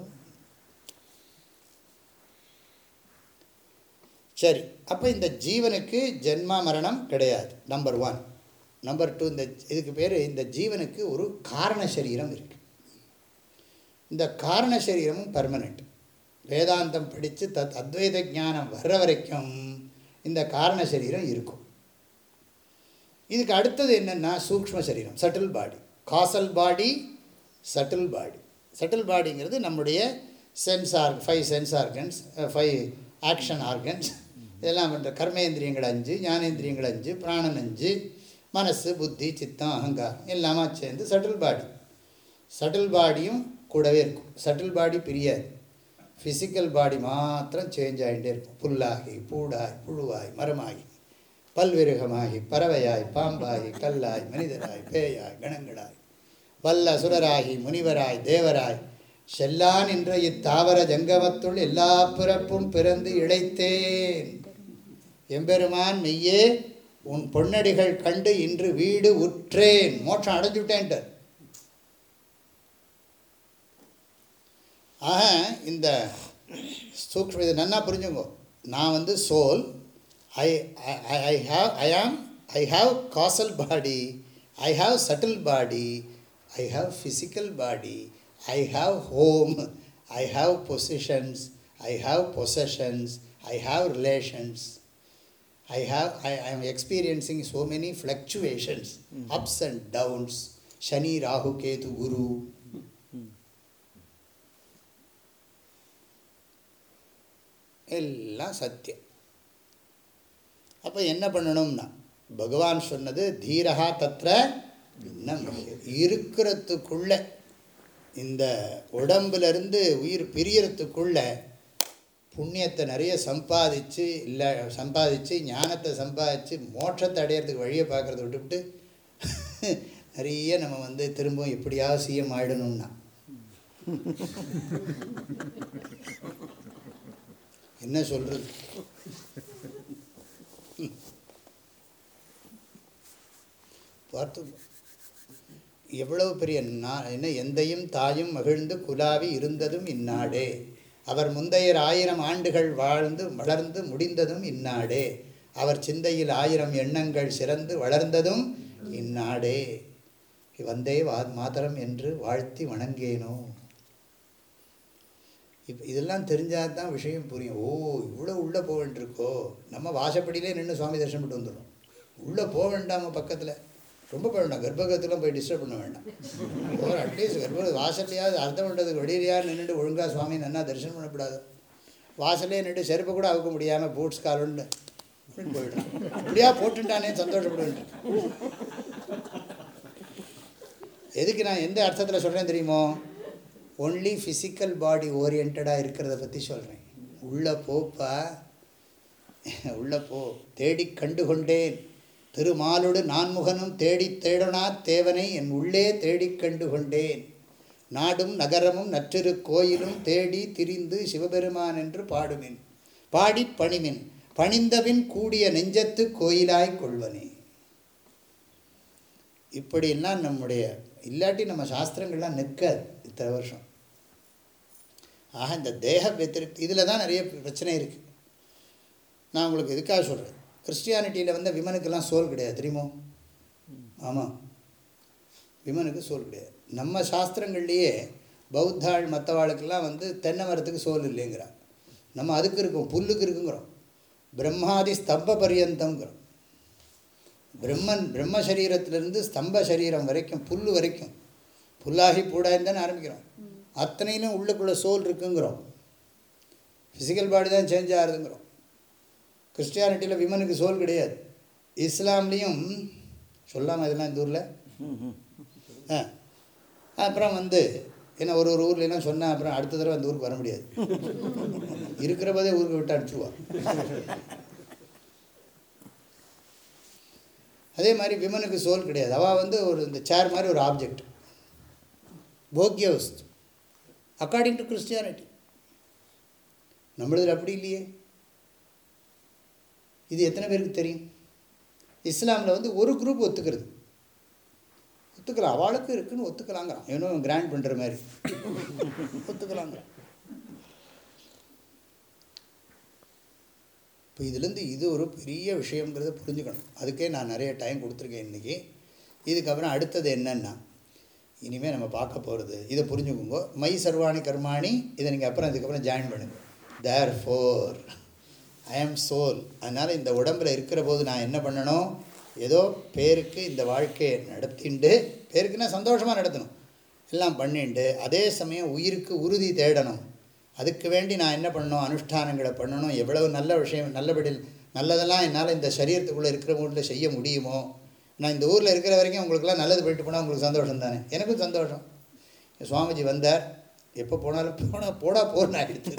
சரி அப்போ இந்த ஜீவனுக்கு ஜென்மா மரணம் கிடையாது நம்பர் ஒன் நம்பர் டூ இந்த இதுக்கு பேர் இந்த ஜீவனுக்கு ஒரு காரண சரீரம் இருக்கு இந்த காரண சரீரமும் பர்மனெண்ட் வேதாந்தம் படித்து தத் அத்வைத ஞானம் வர்ற வரைக்கும் இந்த காரண சரீரம் இருக்கும் இதுக்கு அடுத்தது என்னென்னா சூக்ஷ்ம சரீரம் subtle body causal body subtle body subtle பாடிங்கிறது நம்முடைய சென்ஸ் ஆர்க் five sense organs five action organs இதெல்லாம் பண்ணுற கர்மேந்திரியங்கள் அஞ்சு ஞானேந்திரியங்கள் அஞ்சு பிராணன் அஞ்சு மனசு புத்தி சித்தம் அகங்காரம் எல்லாமே சேர்ந்து சட்டில் பாடி சட்டில் பாடியும் கூடவே இருக்கும் சட்டில் பாடி பிரியாது ஃபிசிக்கல் பாடி மாத்திரம் சேஞ்ச் ஆகிட்டே இருக்கும் புல்லாகி பூடாய் புழுவாய் மரமாகி பல்விருகமாகி பறவையாய் பாம்பாகி கல்லாய் மனிதராய் பேயாய் கணங்களாய் வல்ல சுரராகி முனிவராய் தேவராய் செல்லான் என்ற இத்தாவர ஜங்கமத்துள் எல்லா பிறப்பும் பிறந்து இழைத்தேன் எம்பெருமான் மெய்யே உன் பொன்னடிகள் கண்டு இன்று வீடு உற்றேன் மோட்சம் அடைஞ்சுட்டேன்ட்டார் ஆக இந்த சூக்ஷ்ம இதை நன்னா புரிஞ்சுங்கோ நான் வந்து soul I I have I am I have causal body I have subtle body I have physical body I have home I have positions I have possessions I have relations I have I, I am experiencing so many fluctuations, ups and downs. Shani, Rahu, Ketu, Guru. எல்லாம் சத்தியம் அப்போ என்ன பண்ணணும்னா பகவான் சொன்னது தீரகா தத்ர பின்னம் இருக்கிறதுக்குள்ள இந்த உடம்புலேருந்து உயிர் பிரியறதுக்குள்ள புண்ணியத்தை நிறைய சம்பாதிச்சு இல்லை சம்பாதிச்சு ஞானத்தை சம்பாதிச்சு மோட்சத்தை அடையிறதுக்கு வழியை பார்க்குறத விட்டுவிட்டு நிறைய நம்ம வந்து திரும்பவும் எப்படியாவது சிஎம் ஆயிடணும்னா என்ன சொல்கிறது பார்த்து எவ்வளவு பெரிய நான் என்ன எந்தையும் தாயும் மகிழ்ந்து குலாவி இருந்ததும் இந்நாடே அவர் முந்தையர் ஆயிரம் ஆண்டுகள் வாழ்ந்து வளர்ந்து முடிந்ததும் இந்நாடே அவர் சிந்தையில் ஆயிரம் எண்ணங்கள் சிறந்து வளர்ந்ததும் இந்நாடே வந்தே வா மாதரம் என்று வாழ்த்தி வணங்கேனோ இப்போ இதெல்லாம் தெரிஞ்சால் தான் விஷயம் புரியும் ஓ இவ்வளோ உள்ளே போக வேண்டியிருக்கோ நம்ம வாசப்படியிலே நின்று சுவாமி தரிசனம் பண்ணிட்டு வந்துடும் உள்ளே போக வேண்டாம பக்கத்தில் ரொம்ப போக வேண்டாம் கர்ப்பகத்துலாம் போய் டிஸ்டர்ப் பண்ண வேண்டாம் ஒரு அட்லீஸ்ட் கர்ப்ப வாசல்லையாவது அர்த்தம் பண்ணுறதுக்கு வெளியிலையாவது நின்றுட்டு ஒழுங்காக சுவாமி நன்னா தரிசனம் பண்ணக்கூடாது வாசல்லே நின்று செருப்பு கூட அவுக்க முடியாமல் பூட்ஸ் காலுன்னு அப்படின்னு போயிடும் இப்படியா போட்டுட்டானே சந்தோஷப்படுவேன் எதுக்கு நான் எந்த அர்த்தத்தில் சொல்கிறேன் தெரியுமோ ஒன்லி ஃபிசிக்கல் பாடி ஓரியன்டாக இருக்கிறத பற்றி சொல்கிறேன் உள்ளே போப்பா உள்ளே போ தேடி கண்டு கொண்டேன் திருமாலுடு நான்முகனும் தேடி தேடனா தேவனை என் உள்ளே தேடிக் கண்டு கொண்டேன் நாடும் நகரமும் நற்றிரு கோயிலும் தேடி திரிந்து சிவபெருமான் என்று பாடுமின் பாடி பணிமின் பணிந்தபின் கூடிய நெஞ்சத்து கோயிலாய் கொள்வனே இப்படியெல்லாம் நம்முடைய இல்லாட்டி நம்ம சாஸ்திரங்கள்லாம் நிற்காது இத்தனை வருஷம் ஆக இந்த தேக வெத்திருக்தி இதில் தான் நிறைய பிரச்சனை இருக்குது நான் உங்களுக்கு எதுக்காக சொல்கிறேன் கிறிஸ்டியானிட்டியில் வந்து விமனுக்கெல்லாம் சோல் கிடையாது தெரியுமோ ஆமாம் விமனுக்கு சோல் கிடையாது நம்ம சாஸ்திரங்கள்லேயே பௌத்தாள் மற்றவாளுக்கெல்லாம் வந்து தென்னை மரத்துக்கு சோல் இல்லைங்கிறா நம்ம அதுக்கு இருக்கோம் புல்லுக்கு இருக்குங்கிறோம் பிரம்மாதி ஸ்தம்ப பரியந்தங்கிறோம் பிரம்மன் பிரம்ம சரீரத்திலிருந்து ஸ்தம்ப சரீரம் வரைக்கும் புல் வரைக்கும் புல்லாகி பூடாயின்னு தானே ஆரம்பிக்கிறோம் அத்தனையிலும் உள்ளுக்குள்ளே சோல் இருக்குங்கிறோம் ஃபிசிக்கல் பாடி தான் சேஞ்ச் ஆகுதுங்கிறோம் கிறிஸ்டியானிட்டியில் விமனுக்கு சோல் கிடையாது இஸ்லாம்லேயும் சொல்லாமல் இதெல்லாம் இந்த ஊரில் ஆ அப்புறம் வந்து என்ன ஒரு ஒரு ஊர்லாம் சொன்னால் அப்புறம் அடுத்த தடவை அந்த ஊருக்கு வர முடியாது இருக்கிற போதே ஊருக்கு விட்டு அனுப்பிச்சுவா அதே மாதிரி விமனுக்கு சோல் கிடையாது அவள் வந்து ஒரு இந்த சேர் மாதிரி ஒரு ஆப்ஜெக்ட் போக்கிய வஸ்து அக்கார்டிங் டு கிறிஸ்டியானிட்டி நம்மளதில் அப்படி இல்லையே இது எத்தனை பேருக்கு தெரியும் இஸ்லாமில் வந்து ஒரு குரூப் ஒத்துக்கிறது ஒத்துக்கலாம் அவளுக்கு இருக்குன்னு ஒத்துக்கலாங்கிறான் இன்னும் கிராண்ட் பண்ணுற மாதிரி ஒத்துக்கலாங்கிறான் இப்போ இதுலேருந்து இது ஒரு பெரிய விஷயங்கிறத புரிஞ்சுக்கணும் அதுக்கே நான் நிறைய டைம் கொடுத்துருக்கேன் இன்றைக்கி இதுக்கப்புறம் அடுத்தது என்னென்னா இனிமேல் நம்ம பார்க்க போகிறது இதை புரிஞ்சுக்கோங்க மை சர்வாணி கர்மாணி இதை நீங்கள் அப்புறம் இதுக்கப்புறம் ஜாயின் பண்ணுங்க தேர் ஃபோர் ஐ ஆம் சோல் அதனால் இந்த உடம்பில் இருக்கிற போது நான் என்ன பண்ணணும் ஏதோ பேருக்கு இந்த வாழ்க்கையை நடத்திண்டு பேருக்குன்னா சந்தோஷமாக நடத்தணும் எல்லாம் பண்ணிண்டு அதே சமயம் உயிருக்கு உறுதி தேடணும் அதுக்கு வேண்டி நான் என்ன பண்ணணும் அனுஷ்டானங்களை பண்ணணும் எவ்வளவு நல்ல விஷயம் நல்லபடி நல்லதெல்லாம் என்னால் இந்த சரீரத்துக்குள்ளே இருக்கிற ஊரில் செய்ய முடியுமோ நான் இந்த ஊரில் இருக்கிற வரைக்கும் உங்களுக்குலாம் நல்லது போயிட்டு போனால் உங்களுக்கு சந்தோஷம் தானே எனக்கும் சந்தோஷம் சுவாமிஜி வந்தார் எப்போ போனாலும் போனால் போடா போன்னு ஆகிடுது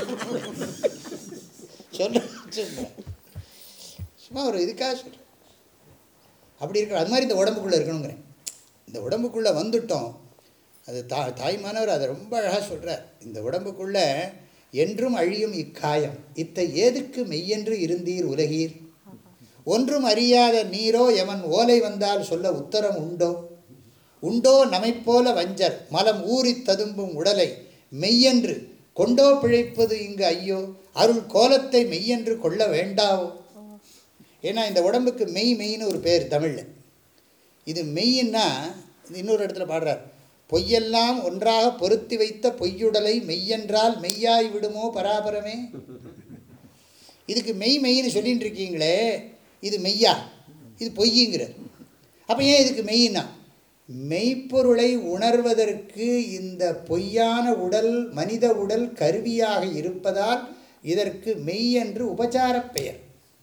சொல்ல சும்மா ஒரு இதுக்காக சொல்கிறேன் அப்படி இருக்கிற அது மாதிரி இந்த உடம்புக்குள்ளே இருக்கணுங்கிறேன் இந்த உடம்புக்குள்ளே வந்துட்டோம் அது தா தாய்மானவர் அதை ரொம்ப அழகாக சொல்கிறார் இந்த உடம்புக்குள்ளே என்றும் அழியும் இக்காயம் இத்தை ஏதுக்கு மெய்யென்று இருந்தீர் உலகீர் ஒன்றும் அறியாத நீரோ எவன் ஓலை வந்தால் சொல்ல உத்தரம் உண்டோ உண்டோ நமைப்போல வஞ்சர் மலம் ஊறித் ததும்பும் உடலை மெய்யென்று கொண்டோ பிழைப்பது இங்கு ஐயோ அருள் கோலத்தை மெய்யென்று கொள்ள வேண்டாவோ ஏன்னா இந்த உடம்புக்கு மெய் மெய்ன்னு ஒரு பேர் தமிழில் இது மெய்யின்னா இது இன்னொரு இடத்துல பாடுறார் பொய்யெல்லாம் ஒன்றாக பொருத்தி வைத்த பொய்யுடலை மெய்யென்றால் மெய்யாய் விடுமோ பராபரமே இதுக்கு மெய் மெய்ன்னு சொல்லிட்டு இருக்கீங்களே இது மெய்யா இது பொய்யுங்கிறார் அப்போ ஏன் இதுக்கு மெய்னா மெய்ப்பொருளை உணர்வதற்கு இந்த பொய்யான உடல் மனித உடல் கருவியாக இருப்பதால் இதற்கு மெய் என்று உபச்சாரப் பெயர்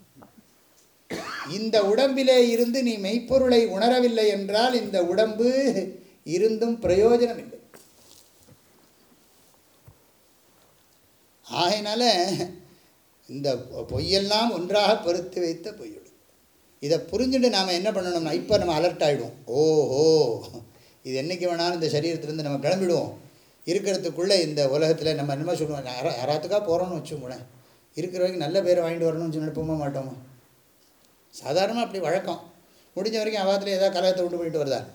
இந்த உடம்பிலே இருந்து நீ மெய்ப்பொருளை உணரவில்லை என்றால் இந்த உடம்பு இருந்தும் பிரயோஜனம் இல்லை ஆகையினால இந்த பொய்யெல்லாம் ஒன்றாக பொறுத்து வைத்த பொய்யுடன் இதை புரிஞ்சுட்டு நாம் என்ன பண்ணணும்னா இப்போ நம்ம அலர்ட் ஆகிடுவோம் ஓஹோ இது என்றைக்கு வேணாலும் இந்த சரீரத்துலேருந்து நம்ம கிளம்பிடுவோம் இருக்கிறதுக்குள்ளே இந்த உலகத்தில் நம்ம என்னமா சொல்லுவோம் யாரா யாராத்துக்காக போகிறோம்னு வச்சுக்கோங்களேன் இருக்கிற வரைக்கும் நல்ல பேரை வாங்கிட்டு வரணும்னு சொல்லி நினைப்போமா மாட்டோமா சாதாரணமாக அப்படி வழக்கம் முடிஞ்ச வரைக்கும் அவாத்தில் ஏதாவது கலகத்தை கொண்டு போயிட்டு வருதா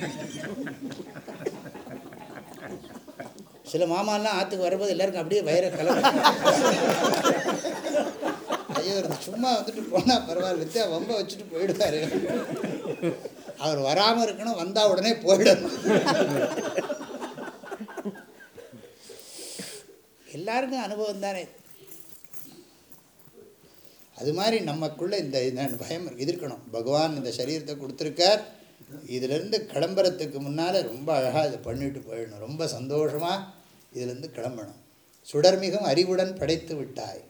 சில மாமாலாம் ஆற்றுக்கு வரும்போது எல்லாருக்கும் அப்படியே வயிற கலகம் ஐயோ இவர் சும்மா வந்துட்டு போனால் பரவாயில்ல வித்தியா வம்ப வச்சுட்டு போயிடுவார் அவர் வராமல் இருக்கணும் வந்தால் உடனே போயிடணும் எல்லாருக்கும் அனுபவம் தானே அது மாதிரி நமக்குள்ளே இந்த இந்த பயம் எதிர்க்கணும் பகவான் இந்த சரீரத்தை கொடுத்துருக்கார் இதிலேருந்து கிளம்புறதுக்கு முன்னால் ரொம்ப அழகாக இதை பண்ணிட்டு போயிடணும் ரொம்ப சந்தோஷமாக இதிலேருந்து கிளம்பணும் சுடர்மிகும் அறிவுடன் படைத்து விட்டாய்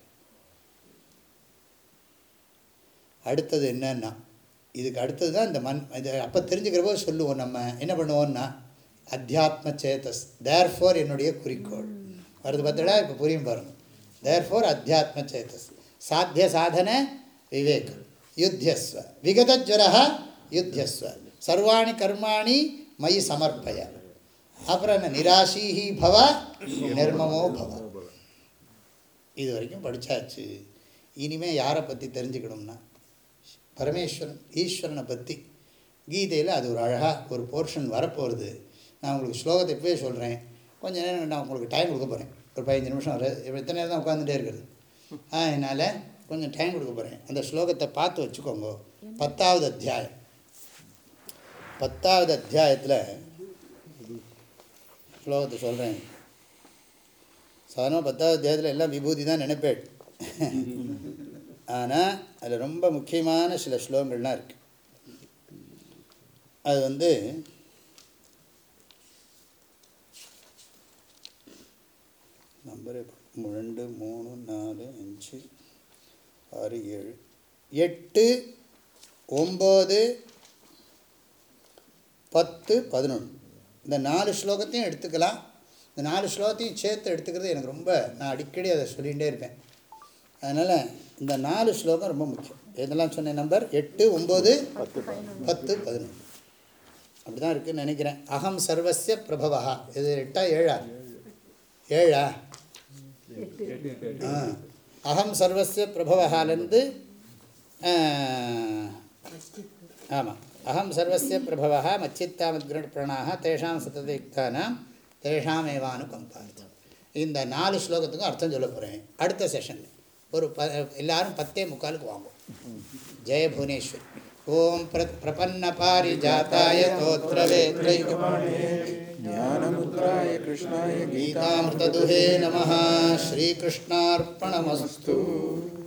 அடுத்தது என்னன்னா இதுக்கு அடுத்தது தான் இந்த மண் இது அப்போ தெரிஞ்சுக்கிற போது சொல்லுவோம் நம்ம என்ன பண்ணுவோம்னா அத்தியாத்ம சேதஸ் தேர் ஃபோர் என்னுடைய குறிக்கோள் வருது பார்த்தடா இப்போ புரியும் பாருங்கள் தேர் ஃபோர் அத்தியாத்ம சேதஸ் சாத்திய சாதன விவேக் யுத்தியஸ்வ விகதஜ்வர யுத்தியஸ்வ சர்வாணி கர்மாணி மயி சமர்ப்பய அப்புறம் என்ன நிராசீஹி பவ நிர்மமோ பவ இது வரைக்கும் படித்தாச்சு இனிமேல் யாரை பற்றி தெரிஞ்சுக்கணும்னா பரமேஸ்வரன் ஈஸ்வரனை பற்றி கீதையில் அது ஒரு அழகாக ஒரு போர்ஷன் வரப்போகிறது நான் உங்களுக்கு ஸ்லோகத்தை இப்போவே சொல்கிறேன் கொஞ்ச நேரம் நான் உங்களுக்கு டைம் கொடுக்க போகிறேன் ஒரு பதினஞ்சு நிமிஷம் வர எத்தனை நேரம் தான் உட்காந்துட்டே இருக்கிறது அதனால் கொஞ்சம் டைம் கொடுக்க போகிறேன் அந்த ஸ்லோகத்தை பார்த்து வச்சுக்கோங்க பத்தாவது அத்தியாயம் பத்தாவது அத்தியாயத்தில் ஸ்லோகத்தை சொல்கிறேன் சாதாரணமாக பத்தாவது அத்தியாயத்தில் எல்லாம் விபூதி தான் நினைப்பேன் ஆனால் அதில் ரொம்ப முக்கியமான சில ஸ்லோகங்கள்லாம் இருக்குது அது வந்து நம்பரு ரெண்டு மூணு நாலு அஞ்சு ஆறு ஏழு எட்டு ஒம்பது பத்து பதினொன்று இந்த நாலு ஸ்லோகத்தையும் எடுத்துக்கலாம் இந்த நாலு ஸ்லோகத்தையும் சேர்த்து எடுத்துக்கிறது எனக்கு ரொம்ப நான் அடிக்கடி அதை சொல்லிகிட்டே இருப்பேன் அதனால் இந்த நாலு ஸ்லோகம் ரொம்ப முக்கியம் எதெல்லாம் சொன்னேன் நம்பர் எட்டு ஒம்பது பத்து பத்து பதினொன்று அப்படி தான் இருக்குதுன்னு நினைக்கிறேன் அகம் சர்வசிய பிரபவா இது எட்டா ஏழா ஏழா ஆ அகம் சர்வசிய பிரபவகாலேருந்து ஆமாம் அகம் சர்வசிய பிரபவா மச்சித்தாமத்கிரணாக தேஷாம் சததயுக்தானாம் தேஷாம் ஏவானுகம்பார்த்தம் இந்த நாலு ஸ்லோகத்துக்கும் அர்த்தம் சொல்ல போகிறேன் அடுத்த செஷனில் ஒரு ப எல்லாரும் பத்தே முக்காலுக்கு வாங்கும் ஜெய புவனேஸ்வர் ஓம் பிர பிரபன்ன பாரிஜாத்தாய ज्ञानमुद्राय कृष्णाय गीतामृतदुहे नमः श्रीकृष्णार्पणमस्तु